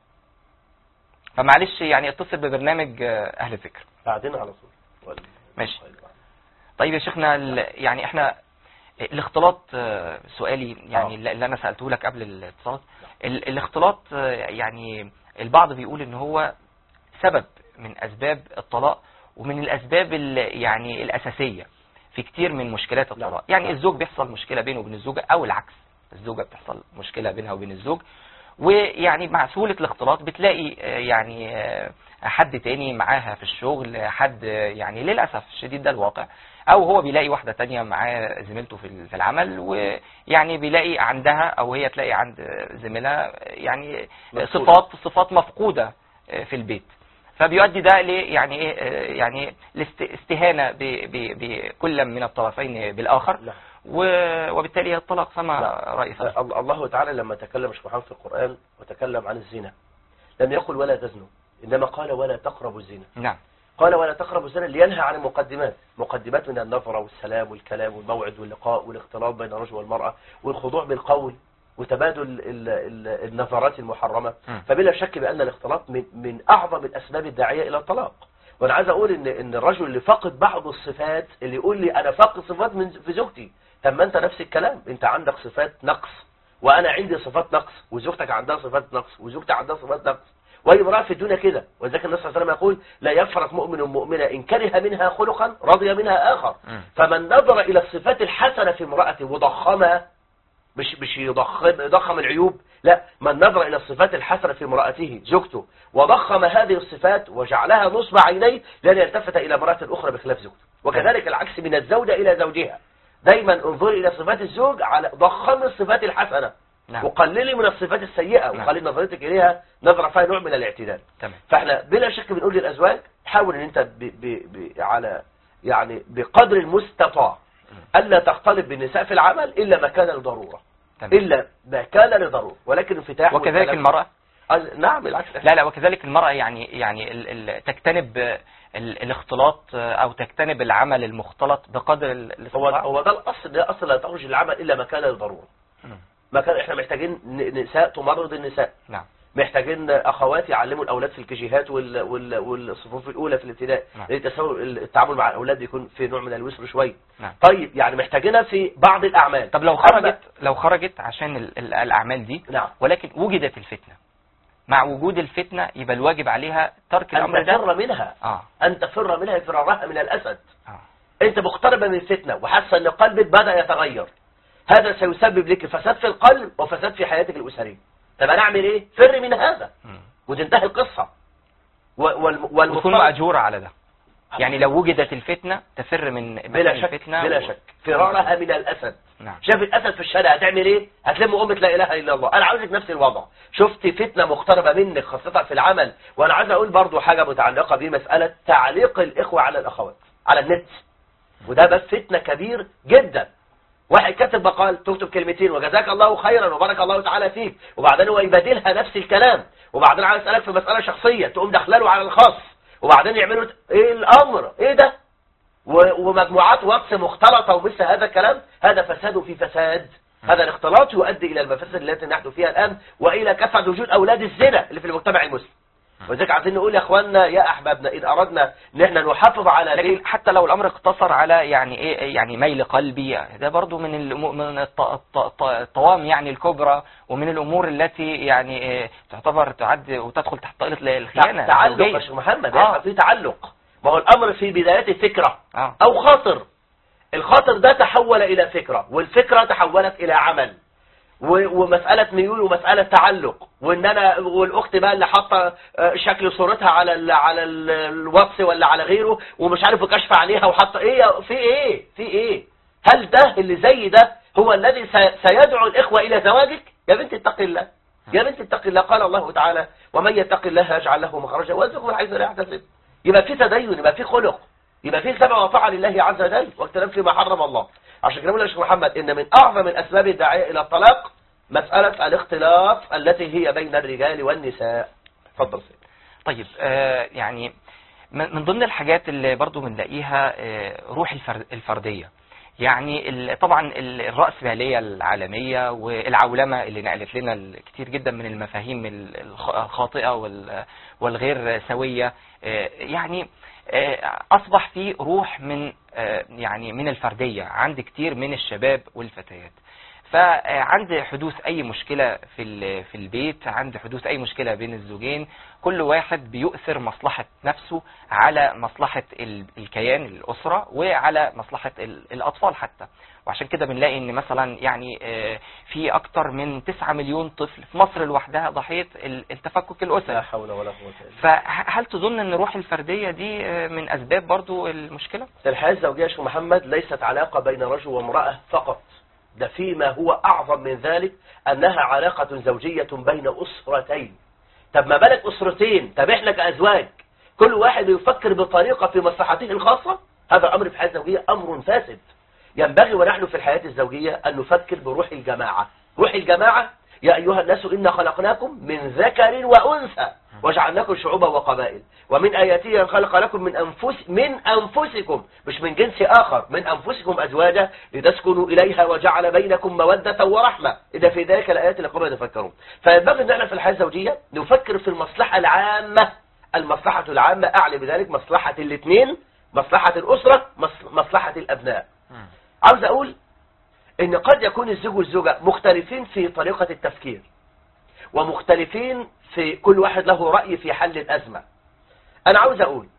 فمعلش يعني اتصل ببرنامج آه، اهل الذكر بعدين على طول وال- ماشي. طيب يا شيخنا ال- يعني احنا الاختلاط آه، سؤالي يعني آه. اللي اللي انا سألته لك قبل الاتصالات ال- الاختلاط آه، يعني البعض بيقول ان هو سبب من اسباب الطلاق ومن الاسباب ال- يعني الاساسية في كتير من مشكلات الطلاق نعم. يعني نعم. الزوج بيحصل مشكلة بينه وبين الزوجة او العكس الزوجة بتحصل مشكلة بينها وبين الزوج ويعني مع سهولة الاختلاط بتلاقي آه، يعني آه، حد تاني معاها في الشغل حد آه، يعني للأسف الشديد ده الواقع او هو بيلاقي واحدة تانية معاه زميلته في ال- في العمل ويعني بيلاقي عندها او هي تلاقي عند زميلها يعني مفقودة. صفات صفات مفقودة آه، في البيت فبيؤدي ده ل يعني ايه آه، يعني الاستهانة بكل من الطرفين بالاخر نعم. و- وبالتالي الطلاق فما نعم. رأي صاحبك؟ آه، الله تعالى لما تكلم شيخ محمد في القرآن وتكلم عن الزنا لم يقل ولا تزنوا إنما قال ولا تقربوا الزنا نعم قال ولا تقربوا الزنا لينهى عن المقدمات مقدمات من النظرة والسلام والكلام والموعد واللقاء والاختلاط بين الرجل والمرأة والخضوع بالقول وتبادل ال- ال- النظرات المحرمة مم. فبلا شك بأن الاختلاط من, من أعظم الأسباب الداعية إلى الطلاق وأنا عايز أقول إن إن الرجل اللي فاقد بعض الصفات اللي يقول لي أنا فاقد صفات من في زوجتي طب ما أنت نفس الكلام أنت عندك صفات نقص وأنا عندي صفات نقص وزوجتك عندها صفات نقص وزوجتي عندها صفات نقص واي امرأة في الدنيا كده وذلك النبي صلى الله عليه وسلم يقول لا يفرق مؤمن مؤمنة إن كره منها خلقا رضي منها آخر مم. فمن نظر إلى الصفات الحسنة في امرأته وضخمها مش مش يضخم يضخم العيوب لا من نظر إلى الصفات الحسنة في امرأته زوجته وضخم هذه الصفات وجعلها نصب عينيه لن يلتفت إلى امرأة أخرى بخلاف زوجته وكذلك العكس من الزوجة إلى زوجها دايما انظري إلى صفات الزوج على ضخم الصفات الحسنة نعم وقللي من الصفات السيئة نعم. وخلي نظرتك إليها نظرة فيها نوع من الاعتدال تمام فاحنا بلا شك بنقول للأزواج حاول ان انت ب ب ب على يعني بقدر المستطاع ألا تختلط بالنساء في العمل إلا ما كان لضرورة تمام إلا ما كان لضرورة ولكن انفتاح وكذلك والكلام- المرأة أز- نعم بالعكس لا لا وكذلك المرأة يعني يعني ال ال تجتنب ال الاختلاط او تجتنب العمل المختلط بقدر ال- هو الاستطاعة هو ده الأصل ده أصل لا تخرج العمل إلا ما كان لضرورة مم. ما كان احنا محتاجين ن- نساء تمرض النساء نعم محتاجين اخوات يعلموا الاولاد في الكيجيهات وال... وال... والصفوف الاولى في الابتدائي نعم. لتساوي التعامل مع الاولاد يكون في نوع من الوسر شويه نعم طيب يعني محتاجينها في بعض الاعمال طب لو أما- خرجت لو خرجت عشان ال ال الاعمال دي نعم ولكن وجدت الفتنة مع وجود الفتنة يبقى الواجب عليها ترك الامر ان ده تفر منها اه ان تفر منها فرارها من الاسد اه انت مقتربه من الفتنه وحاسه ان قلبك بدا يتغير هذا سيسبب لك فساد في القلب وفساد في حياتك الاسريه طب انا اعمل ايه فر من هذا مم. وتنتهي القصه و- وال... وتكون والمفترض مأجورة على ده يعني لو وجدت الفتنة تفر من بلا من شك الفتنة بلا و- شك فرارها من الاسد نعم شاف الاسد في الشارع هتعمل ايه هتلم امه لا اله الا الله انا عاوزك نفس الوضع شفت فتنه مقتربه منك خاصه في العمل وانا عايز اقول برضو حاجه متعلقه بمساله تعليق الاخوه على الاخوات على النت وده بس فتنه كبير جدا واحد كاتب مقال تكتب كلمتين وجزاك الله خيرا وبارك الله تعالى فيك وبعدين هو يبادلها نفس الكلام وبعدين عايز اسالك في مساله شخصيه تقوم داخله على الخاص وبعدين يعملوا ايه الامر ايه ده و- ومجموعات واتس مختلطة ومثل هذا الكلام هذا فساد في فساد هذا الاختلاط يؤدي إلى المفاسد التي نحن فيها الآن وإلى كثرة وجود أولاد الزنا اللي في المجتمع المسلم وذلك عايزين نقول يا اخواننا يا احبابنا ان اردنا ان احنا نحافظ على لكن بيت حتى لو الامر اقتصر على يعني ايه يعني ميل قلبي ده برضو من الأمو- من الط- الط- الط- الطوام يعني الكبرى ومن الامور التي يعني إيه تعتبر تعد وتدخل تحت طائله الخيانه تعلق الزوجية. يا شيخ محمد آه. يحصل فيه تعلق ما هو الامر في بداية فكرة اه او خاطر الخاطر ده تحول الى فكرة والفكرة تحولت الى عمل و- ومسألة ميول ومسألة تعلق وان انا والاخت بقى اللي حاطه آه، شكل صورتها على ال على ال- الواتس ولا على غيره ومش عارف كشف عليها وحاطه ايه يا- في ايه في ايه هل ده اللي زي ده هو الذي سي- سيدعو الاخوة الى زواجك يا بنت اتق الله يا بنت اتق الله قال الله تعالى ومن يتق الله يجعل له مخرجا ويرزقه من حيث لا يحتسب يبقى في تدين يبقى في خلق يبقى في سمع وطاعة لله عز وجل واختلاف فيما حرم الله عشان كده بقول يا شيخ محمد ان من اعظم الاسباب الداعيه الى الطلاق مسألة الاختلاط التي هي بين الرجال والنساء اتفضل سيدي طيب آه يعني من من ضمن الحاجات اللي برضو بنلاقيها آه روح الفرد الفردية يعني ال- طبعا ال- الرأسمالية العالمية والعولمة اللي نقلت لنا ال- كتير جدا من المفاهيم ال- الخ- الخاطئة وال- والغير سوية آه يعني آه أصبح في روح من آه يعني من الفردية عند كتير من الشباب والفتيات فعند حدوث اي مشكلة في ال- في البيت عند حدوث اي مشكلة بين الزوجين كل واحد بيؤثر مصلحة نفسه على مصلحة ال- الكيان الأسرة وعلى مصلحة ال- الأطفال حتى وعشان كده بنلاقي ان مثلا يعني آه، في اكتر من 9 مليون طفل في مصر لوحدها ضحية ال- التفكك لا الأسري حول ولا قوة الا بالله فهل تظن ان روح الفردية دي آه، من اسباب برضو المشكلة؟ الحياة الزوجية يا شيخ محمد ليست علاقة بين رجل وامرأة فقط ده فيما هو أعظم من ذلك أنها علاقة زوجية بين أسرتين طب ما بالك أسرتين طب إحنا كأزواج كل واحد يفكر بطريقة في مصلحته الخاصة هذا أمر في الحياة الزوجية أمر فاسد ينبغي ونحن في الحياة الزوجية أن نفكر بروح الجماعة روح الجماعة يا أيها الناس إنا خلقناكم من ذكر وأنثى وجعلناكم شعوبا وقبائل ومن آياته أن خلق لكم من أنفس من أنفسكم مش من جنس آخر من أنفسكم أزواجا لتسكنوا إليها وجعل بينكم مودة ورحمة إذا في ذلك الآيات لقوم يتفكرون فينبغي أن احنا في الحياة الزوجية نفكر في المصلحة العامة المصلحة العامة أعلى بذلك مصلحة الاثنين مصلحة الأسرة مص- مصلحة الأبناء عاوز أقول ان قد يكون الزوج والزوجة مختلفين في طريقة التفكير ومختلفين في كل واحد له رأي في حل الأزمة أنا عاوز أقول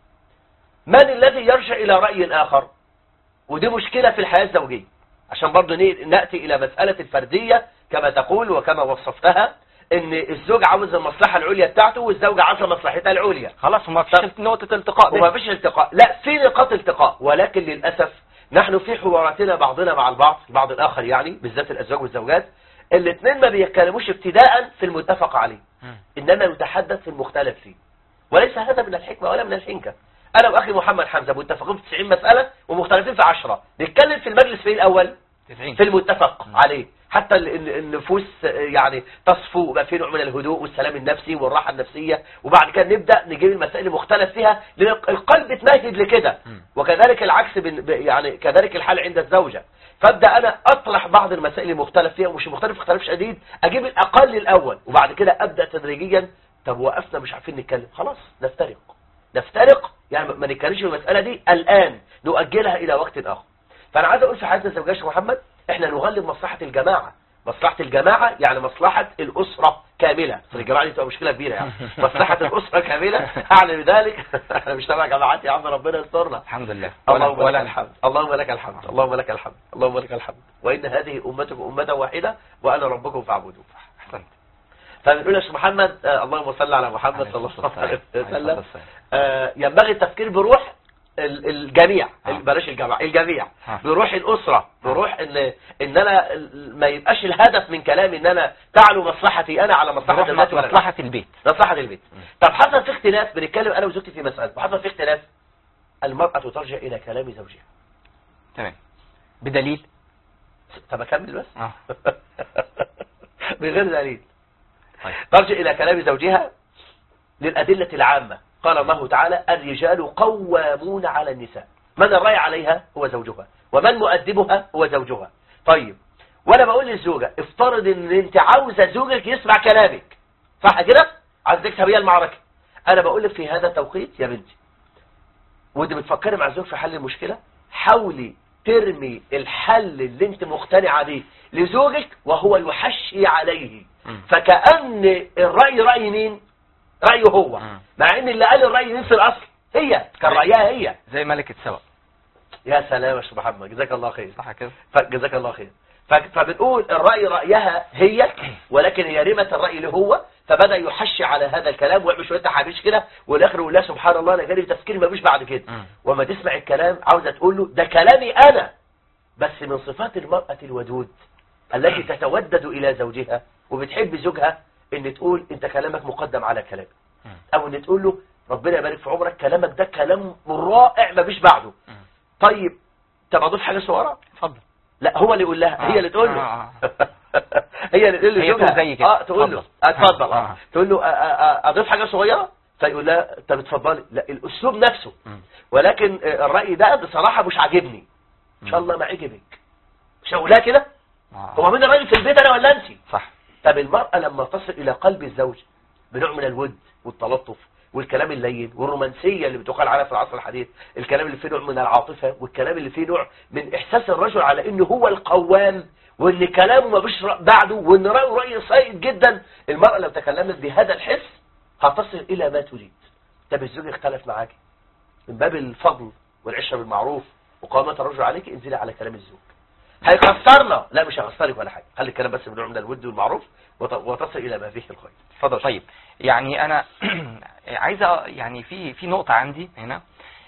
من الذي يرجع إلى رأي الآخر ودي مشكلة في الحياة الزوجية عشان برضو ن- نأتي إلى مسألة الفردية كما تقول وكما وصفتها ان الزوج عاوز المصلحة العليا بتاعته والزوجة عاوزة مصلحتها العليا خلاص وما فيش نقطة التقاء وما بس. فيش التقاء لا في نقاط التقاء ولكن للأسف نحن في حواراتنا بعضنا مع البعض البعض الآخر يعني بالذات الأزواج والزوجات الاثنين ما بيتكلموش ابتداء في المتفق عليه مم. إنما يتحدث في المختلف فيه وليس هذا من الحكمة ولا من الحنكة أنا وأخي محمد حمزة متفقين في 90 مسألة ومختلفين في 10 نتكلم في المجلس في الأول 90 في المتفق مم. عليه حتى ال- ال- النفوس يعني تصفو ويبقى في نوع من الهدوء والسلام النفسي والراحة النفسية وبعد كده نبدأ نجيب المسائل المختلف فيها لأن القلب اتمهد لكده مم. وكذلك العكس بن- ب- يعني كذلك الحال عند الزوجة فابدا انا اطرح بعض المسائل المختلف فيها ومش مختلف اختلاف شديد اجيب الاقل الاول وبعد كده ابدا تدريجيا طب وقفنا مش عارفين نتكلم خلاص نفترق نفترق يعني ما نتكلمش في المساله دي الان نؤجلها الى وقت اخر فانا عايز اقول في حياتنا الزوجيه يا شيخ محمد احنا نغلب مصلحه الجماعه مصلحه الجماعه يعني مصلحه الاسره كامله أصل الجماعه دي تبقى مشكله كبيره يعني مصلحه الاسره كامله اعلى بذلك احنا مش تبع جماعات يا عم ربنا يسترنا الحمد لله اللهم لك ولا الحمد اللهم لك الحمد اللهم لك الحمد اللهم لك الحمد وإن هذه أمتكم أمة واحدة وأنا ربكم فاعبدون احسنت فبنقول يا شيخ محمد آه اللهم صل على محمد صلى الله عليه وسلم آه ينبغي التفكير بروح ال- الجميع آه. بلاش الجماعة الجميع آه. بروح الأسرة بروح إن إن أنا ال- ما يبقاش الهدف من كلامي إن أنا تعلو مصلحتي أنا على مصلحة نروح الناس ولا لا. مصلحة البيت مصلحة البيت طب حصل في اختلاف بنتكلم أنا وزوجتي في مسألة وحصل في اختلاف المرأة ترجع إلى كلام زوجها تمام بدليل طب أكمل بس اه من غير دليل طيب ترجع إلى كلام زوجها للأدلة العامة قال الله تعالى الرجال قوامون على النساء من الرأي عليها هو زوجها ومن مؤدبها هو زوجها طيب وانا بقول للزوجة افترض ان انت عاوزة زوجك يسمع كلامك صح كده عايز تكسب هي المعركة انا بقول لك في هذا التوقيت يا بنتي وانت بتفكري مع الزوج في حل المشكلة حاولي ترمي الحل اللي انت مقتنعة بيه لزوجك وهو يحشي عليه مم. فكأن الرأي رأي مين رأيه هو مم. مع ان اللي قال الرأي مين في الأصل هي كان رأيها هي زي ملكة سبق يا سلام يا أستاذ محمد جزاك الله خير صح كده جزاك الله خير ف- فبنقول الرأي رأيها هي ولكن هي رمت الرأي اللي هو فبدأ يحشي على هذا الكلام ويعمل شوية تحابيش كده والاخر يقول لها سبحان الله انا جالي تفكير ما فيش بعد كده مم. وما تسمع الكلام عاوزة تقول له ده كلامي أنا بس من صفات المرأة الودود التي تتودد إلى زوجها وبتحب زوجها ان تقول انت كلامك مقدم على كلامي مم. او ان تقول له ربنا يبارك في عمرك كلامك ده كلام رائع ما فيش بعده مم. طيب طب اضيف حاجه صغيره اتفضل لا هو اللي يقول لها آه. هي اللي تقول له آه. هي اللي تقول له هي زوجها. تقول زي كده. اه تقول له اتفضل. آه، اتفضل آه. اه تقول له آه، آه، آه، اضيف حاجه صغيره فيقول لها طب اتفضلي لا الاسلوب نفسه مم. ولكن آه، الراي ده بصراحه مش عاجبني ان شاء الله ما عجبك مش هقولها كده آه. هو مين الراجل في البيت انا ولا انت صح طب المرأة لما تصل إلى قلب الزوج بنوع من الود والتلطف والكلام اللين والرومانسية اللي بتقال عليها في العصر الحديث الكلام اللي فيه نوع من العاطفة والكلام اللي فيه نوع من إحساس الرجل على إنه هو القوام وإن كلامه ما فيش رأ- بعده وإن رأيه رأي صائب جدا المرأة لو تكلمت بهذا الحس هتصل إلى ما تريد طب الزوج اختلف معاك من باب الفضل والعشرة بالمعروف وقامة الرجل عليك انزلي على كلام الزوج هيخسرنا لا مش هيخسرك ولا حاجة خلي الكلام بس بنوع من الود والمعروف وت- وتصل إلى ما فيه الخير اتفضل طيب يعني انا عايز أ- يعني في في نقطة عندي هنا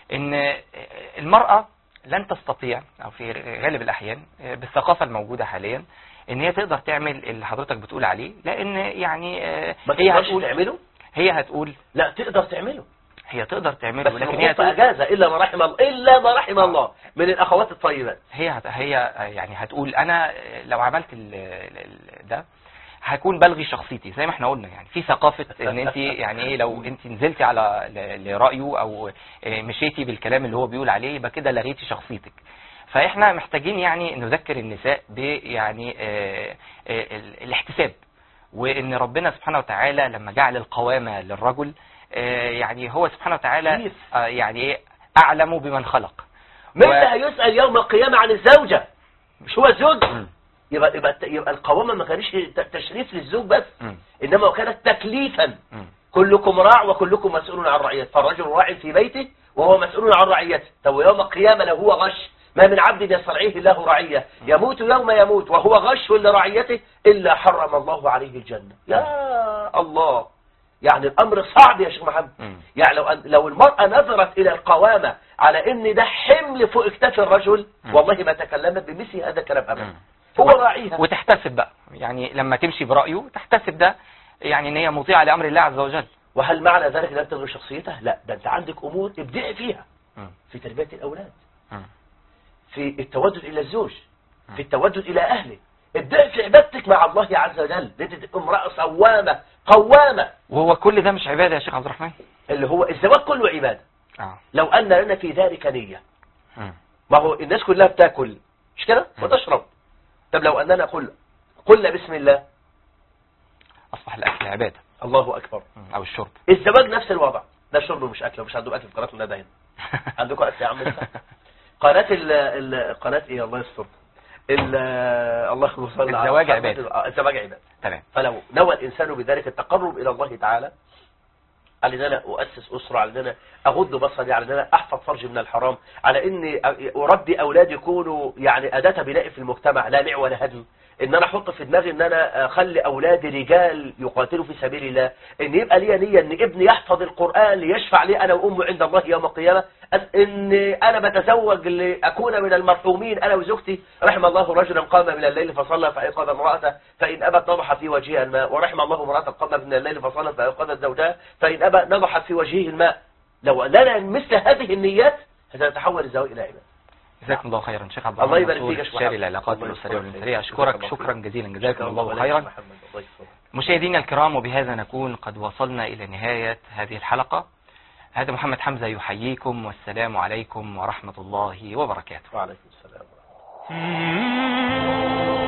ان المرأة لن تستطيع او في غالب الاحيان بالثقافة الموجودة حاليا ان هي تقدر تعمل اللي حضرتك بتقول عليه لان يعني ما هي تقدرش هتقول تعمله هي هتقول لا تقدر تعمله هي تقدر تعمله بس لكن لكن هي هي هتقول اجازه الا ما رحم الله الا ما رحم الله من الاخوات الطيبات هي هت... هي يعني هتقول انا لو عملت ال... ال... ده هكون بلغي شخصيتي زي ما احنا قلنا يعني في ثقافة ان انت يعني ايه لو انت نزلتي على ل- لرأيه او آه، مشيتي بالكلام اللي هو بيقول عليه يبقى كده لغيتي شخصيتك فاحنا محتاجين يعني نذكر النساء ب يعني آه، آه، ال- الاحتساب وان ربنا سبحانه وتعالى لما جعل القوامة للرجل آه، يعني هو سبحانه وتعالى كيف؟ آه، يعني ايه اعلم بمن خلق من و- هيسال يوم القيامه عن الزوجه مش هو الزوج مم. يبقى يبقى يبقى القوامه ما كانش ت- تشريف للزوج بس مم. انما كانت تكليفا مم. كلكم راع وكلكم مسؤول عن رعيته فالرجل راع في بيته وهو مسؤول عن رعيته طب يوم القيامة لو هو غش ما من عبد يسترعيه الله رعية يموت يوم يموت وهو غش لرعيته إلا حرم الله عليه الجنة يا الله يعني الأمر صعب يا شيخ محمد مم. يعني لو أن لو المرأة نظرت إلى القوامة على إن ده حمل فوق اكتاف الرجل مم. والله ما تكلمت بمثل هذا الكلام أبدا مم. هو راعيها وتحتسب بقى يعني لما تمشي برأيه تحتسب ده يعني ان هي مطيعة لأمر الله عز وجل وهل معنى ذلك لا تلغي شخصيتها لا ده أنت عندك أمور ابدعي فيها مم. في تربية الأولاد مم. في التودد إلى الزوج في التودد إلى أهله ابدأ في عبادتك مع الله عز وجل دي تبقى امرأة صوامة قوامة وهو كل ده مش عبادة يا شيخ عبد الرحمن اللي هو الزواج كله عبادة اه لو أن لنا في ذلك نية مم. ما هو الناس كلها بتاكل مش كده مم. وتشرب طب لو أننا قل قلنا بسم الله اصبح الاكل عبادة الله أكبر مم. او الشرب الزواج نفس الوضع ده شرب مش أكل مش عندكم أكل في قناة الندى هنا عندكم أكل يا عم لسه؟ قناة ال ال قناة إيه الله يستر ال اللهم صل على الزواج محمد. عبادة. آه، الزواج عبادة تمام فلو نوى الإنسان بذلك التقرب إلى الله تعالى على ان انا اؤسس اسره على ان انا اغض بصري على ان انا احفظ فرجي من الحرام على اني اربي اولادي يكونوا يعني اداه بناء في المجتمع لا نع ولا هدم ان انا احط في دماغي ان انا اخلي اولادي رجال يقاتلوا في سبيل الله ان يبقى لي نيه ان ابني يحفظ القران ليشفع لي انا وامه عند الله يوم القيامه أس- ان انا بتزوج لاكون من المرحومين انا وزوجتي رحم الله رجلا قام من الليل فصلى فايقظ امراته فان ابت نضح في وجهها الماء ورحم الله امراه قامت من الليل فصلت فايقظت زوجها فان ابى نضحت في وجهه الماء لو لنا مثل هذه النيات ستتحول الزواج الى عباده جزاكم الله خيرا شيخ عبد الله الرحمن يبارك منصور فيك يا شيخ شاري محمد. العلاقات الله الأسرية يبارك والإنسانية فيك. أشكرك جزاك الله شكرا خير. جزيلا جزاكم الله ولك خيرا محمد. الله يستر. مشاهدينا الكرام وبهذا نكون قد وصلنا إلى نهاية هذه الحلقة هذا محمد حمزة يحييكم والسلام عليكم ورحمة الله وبركاته وعليكم السلام Mm-hmm.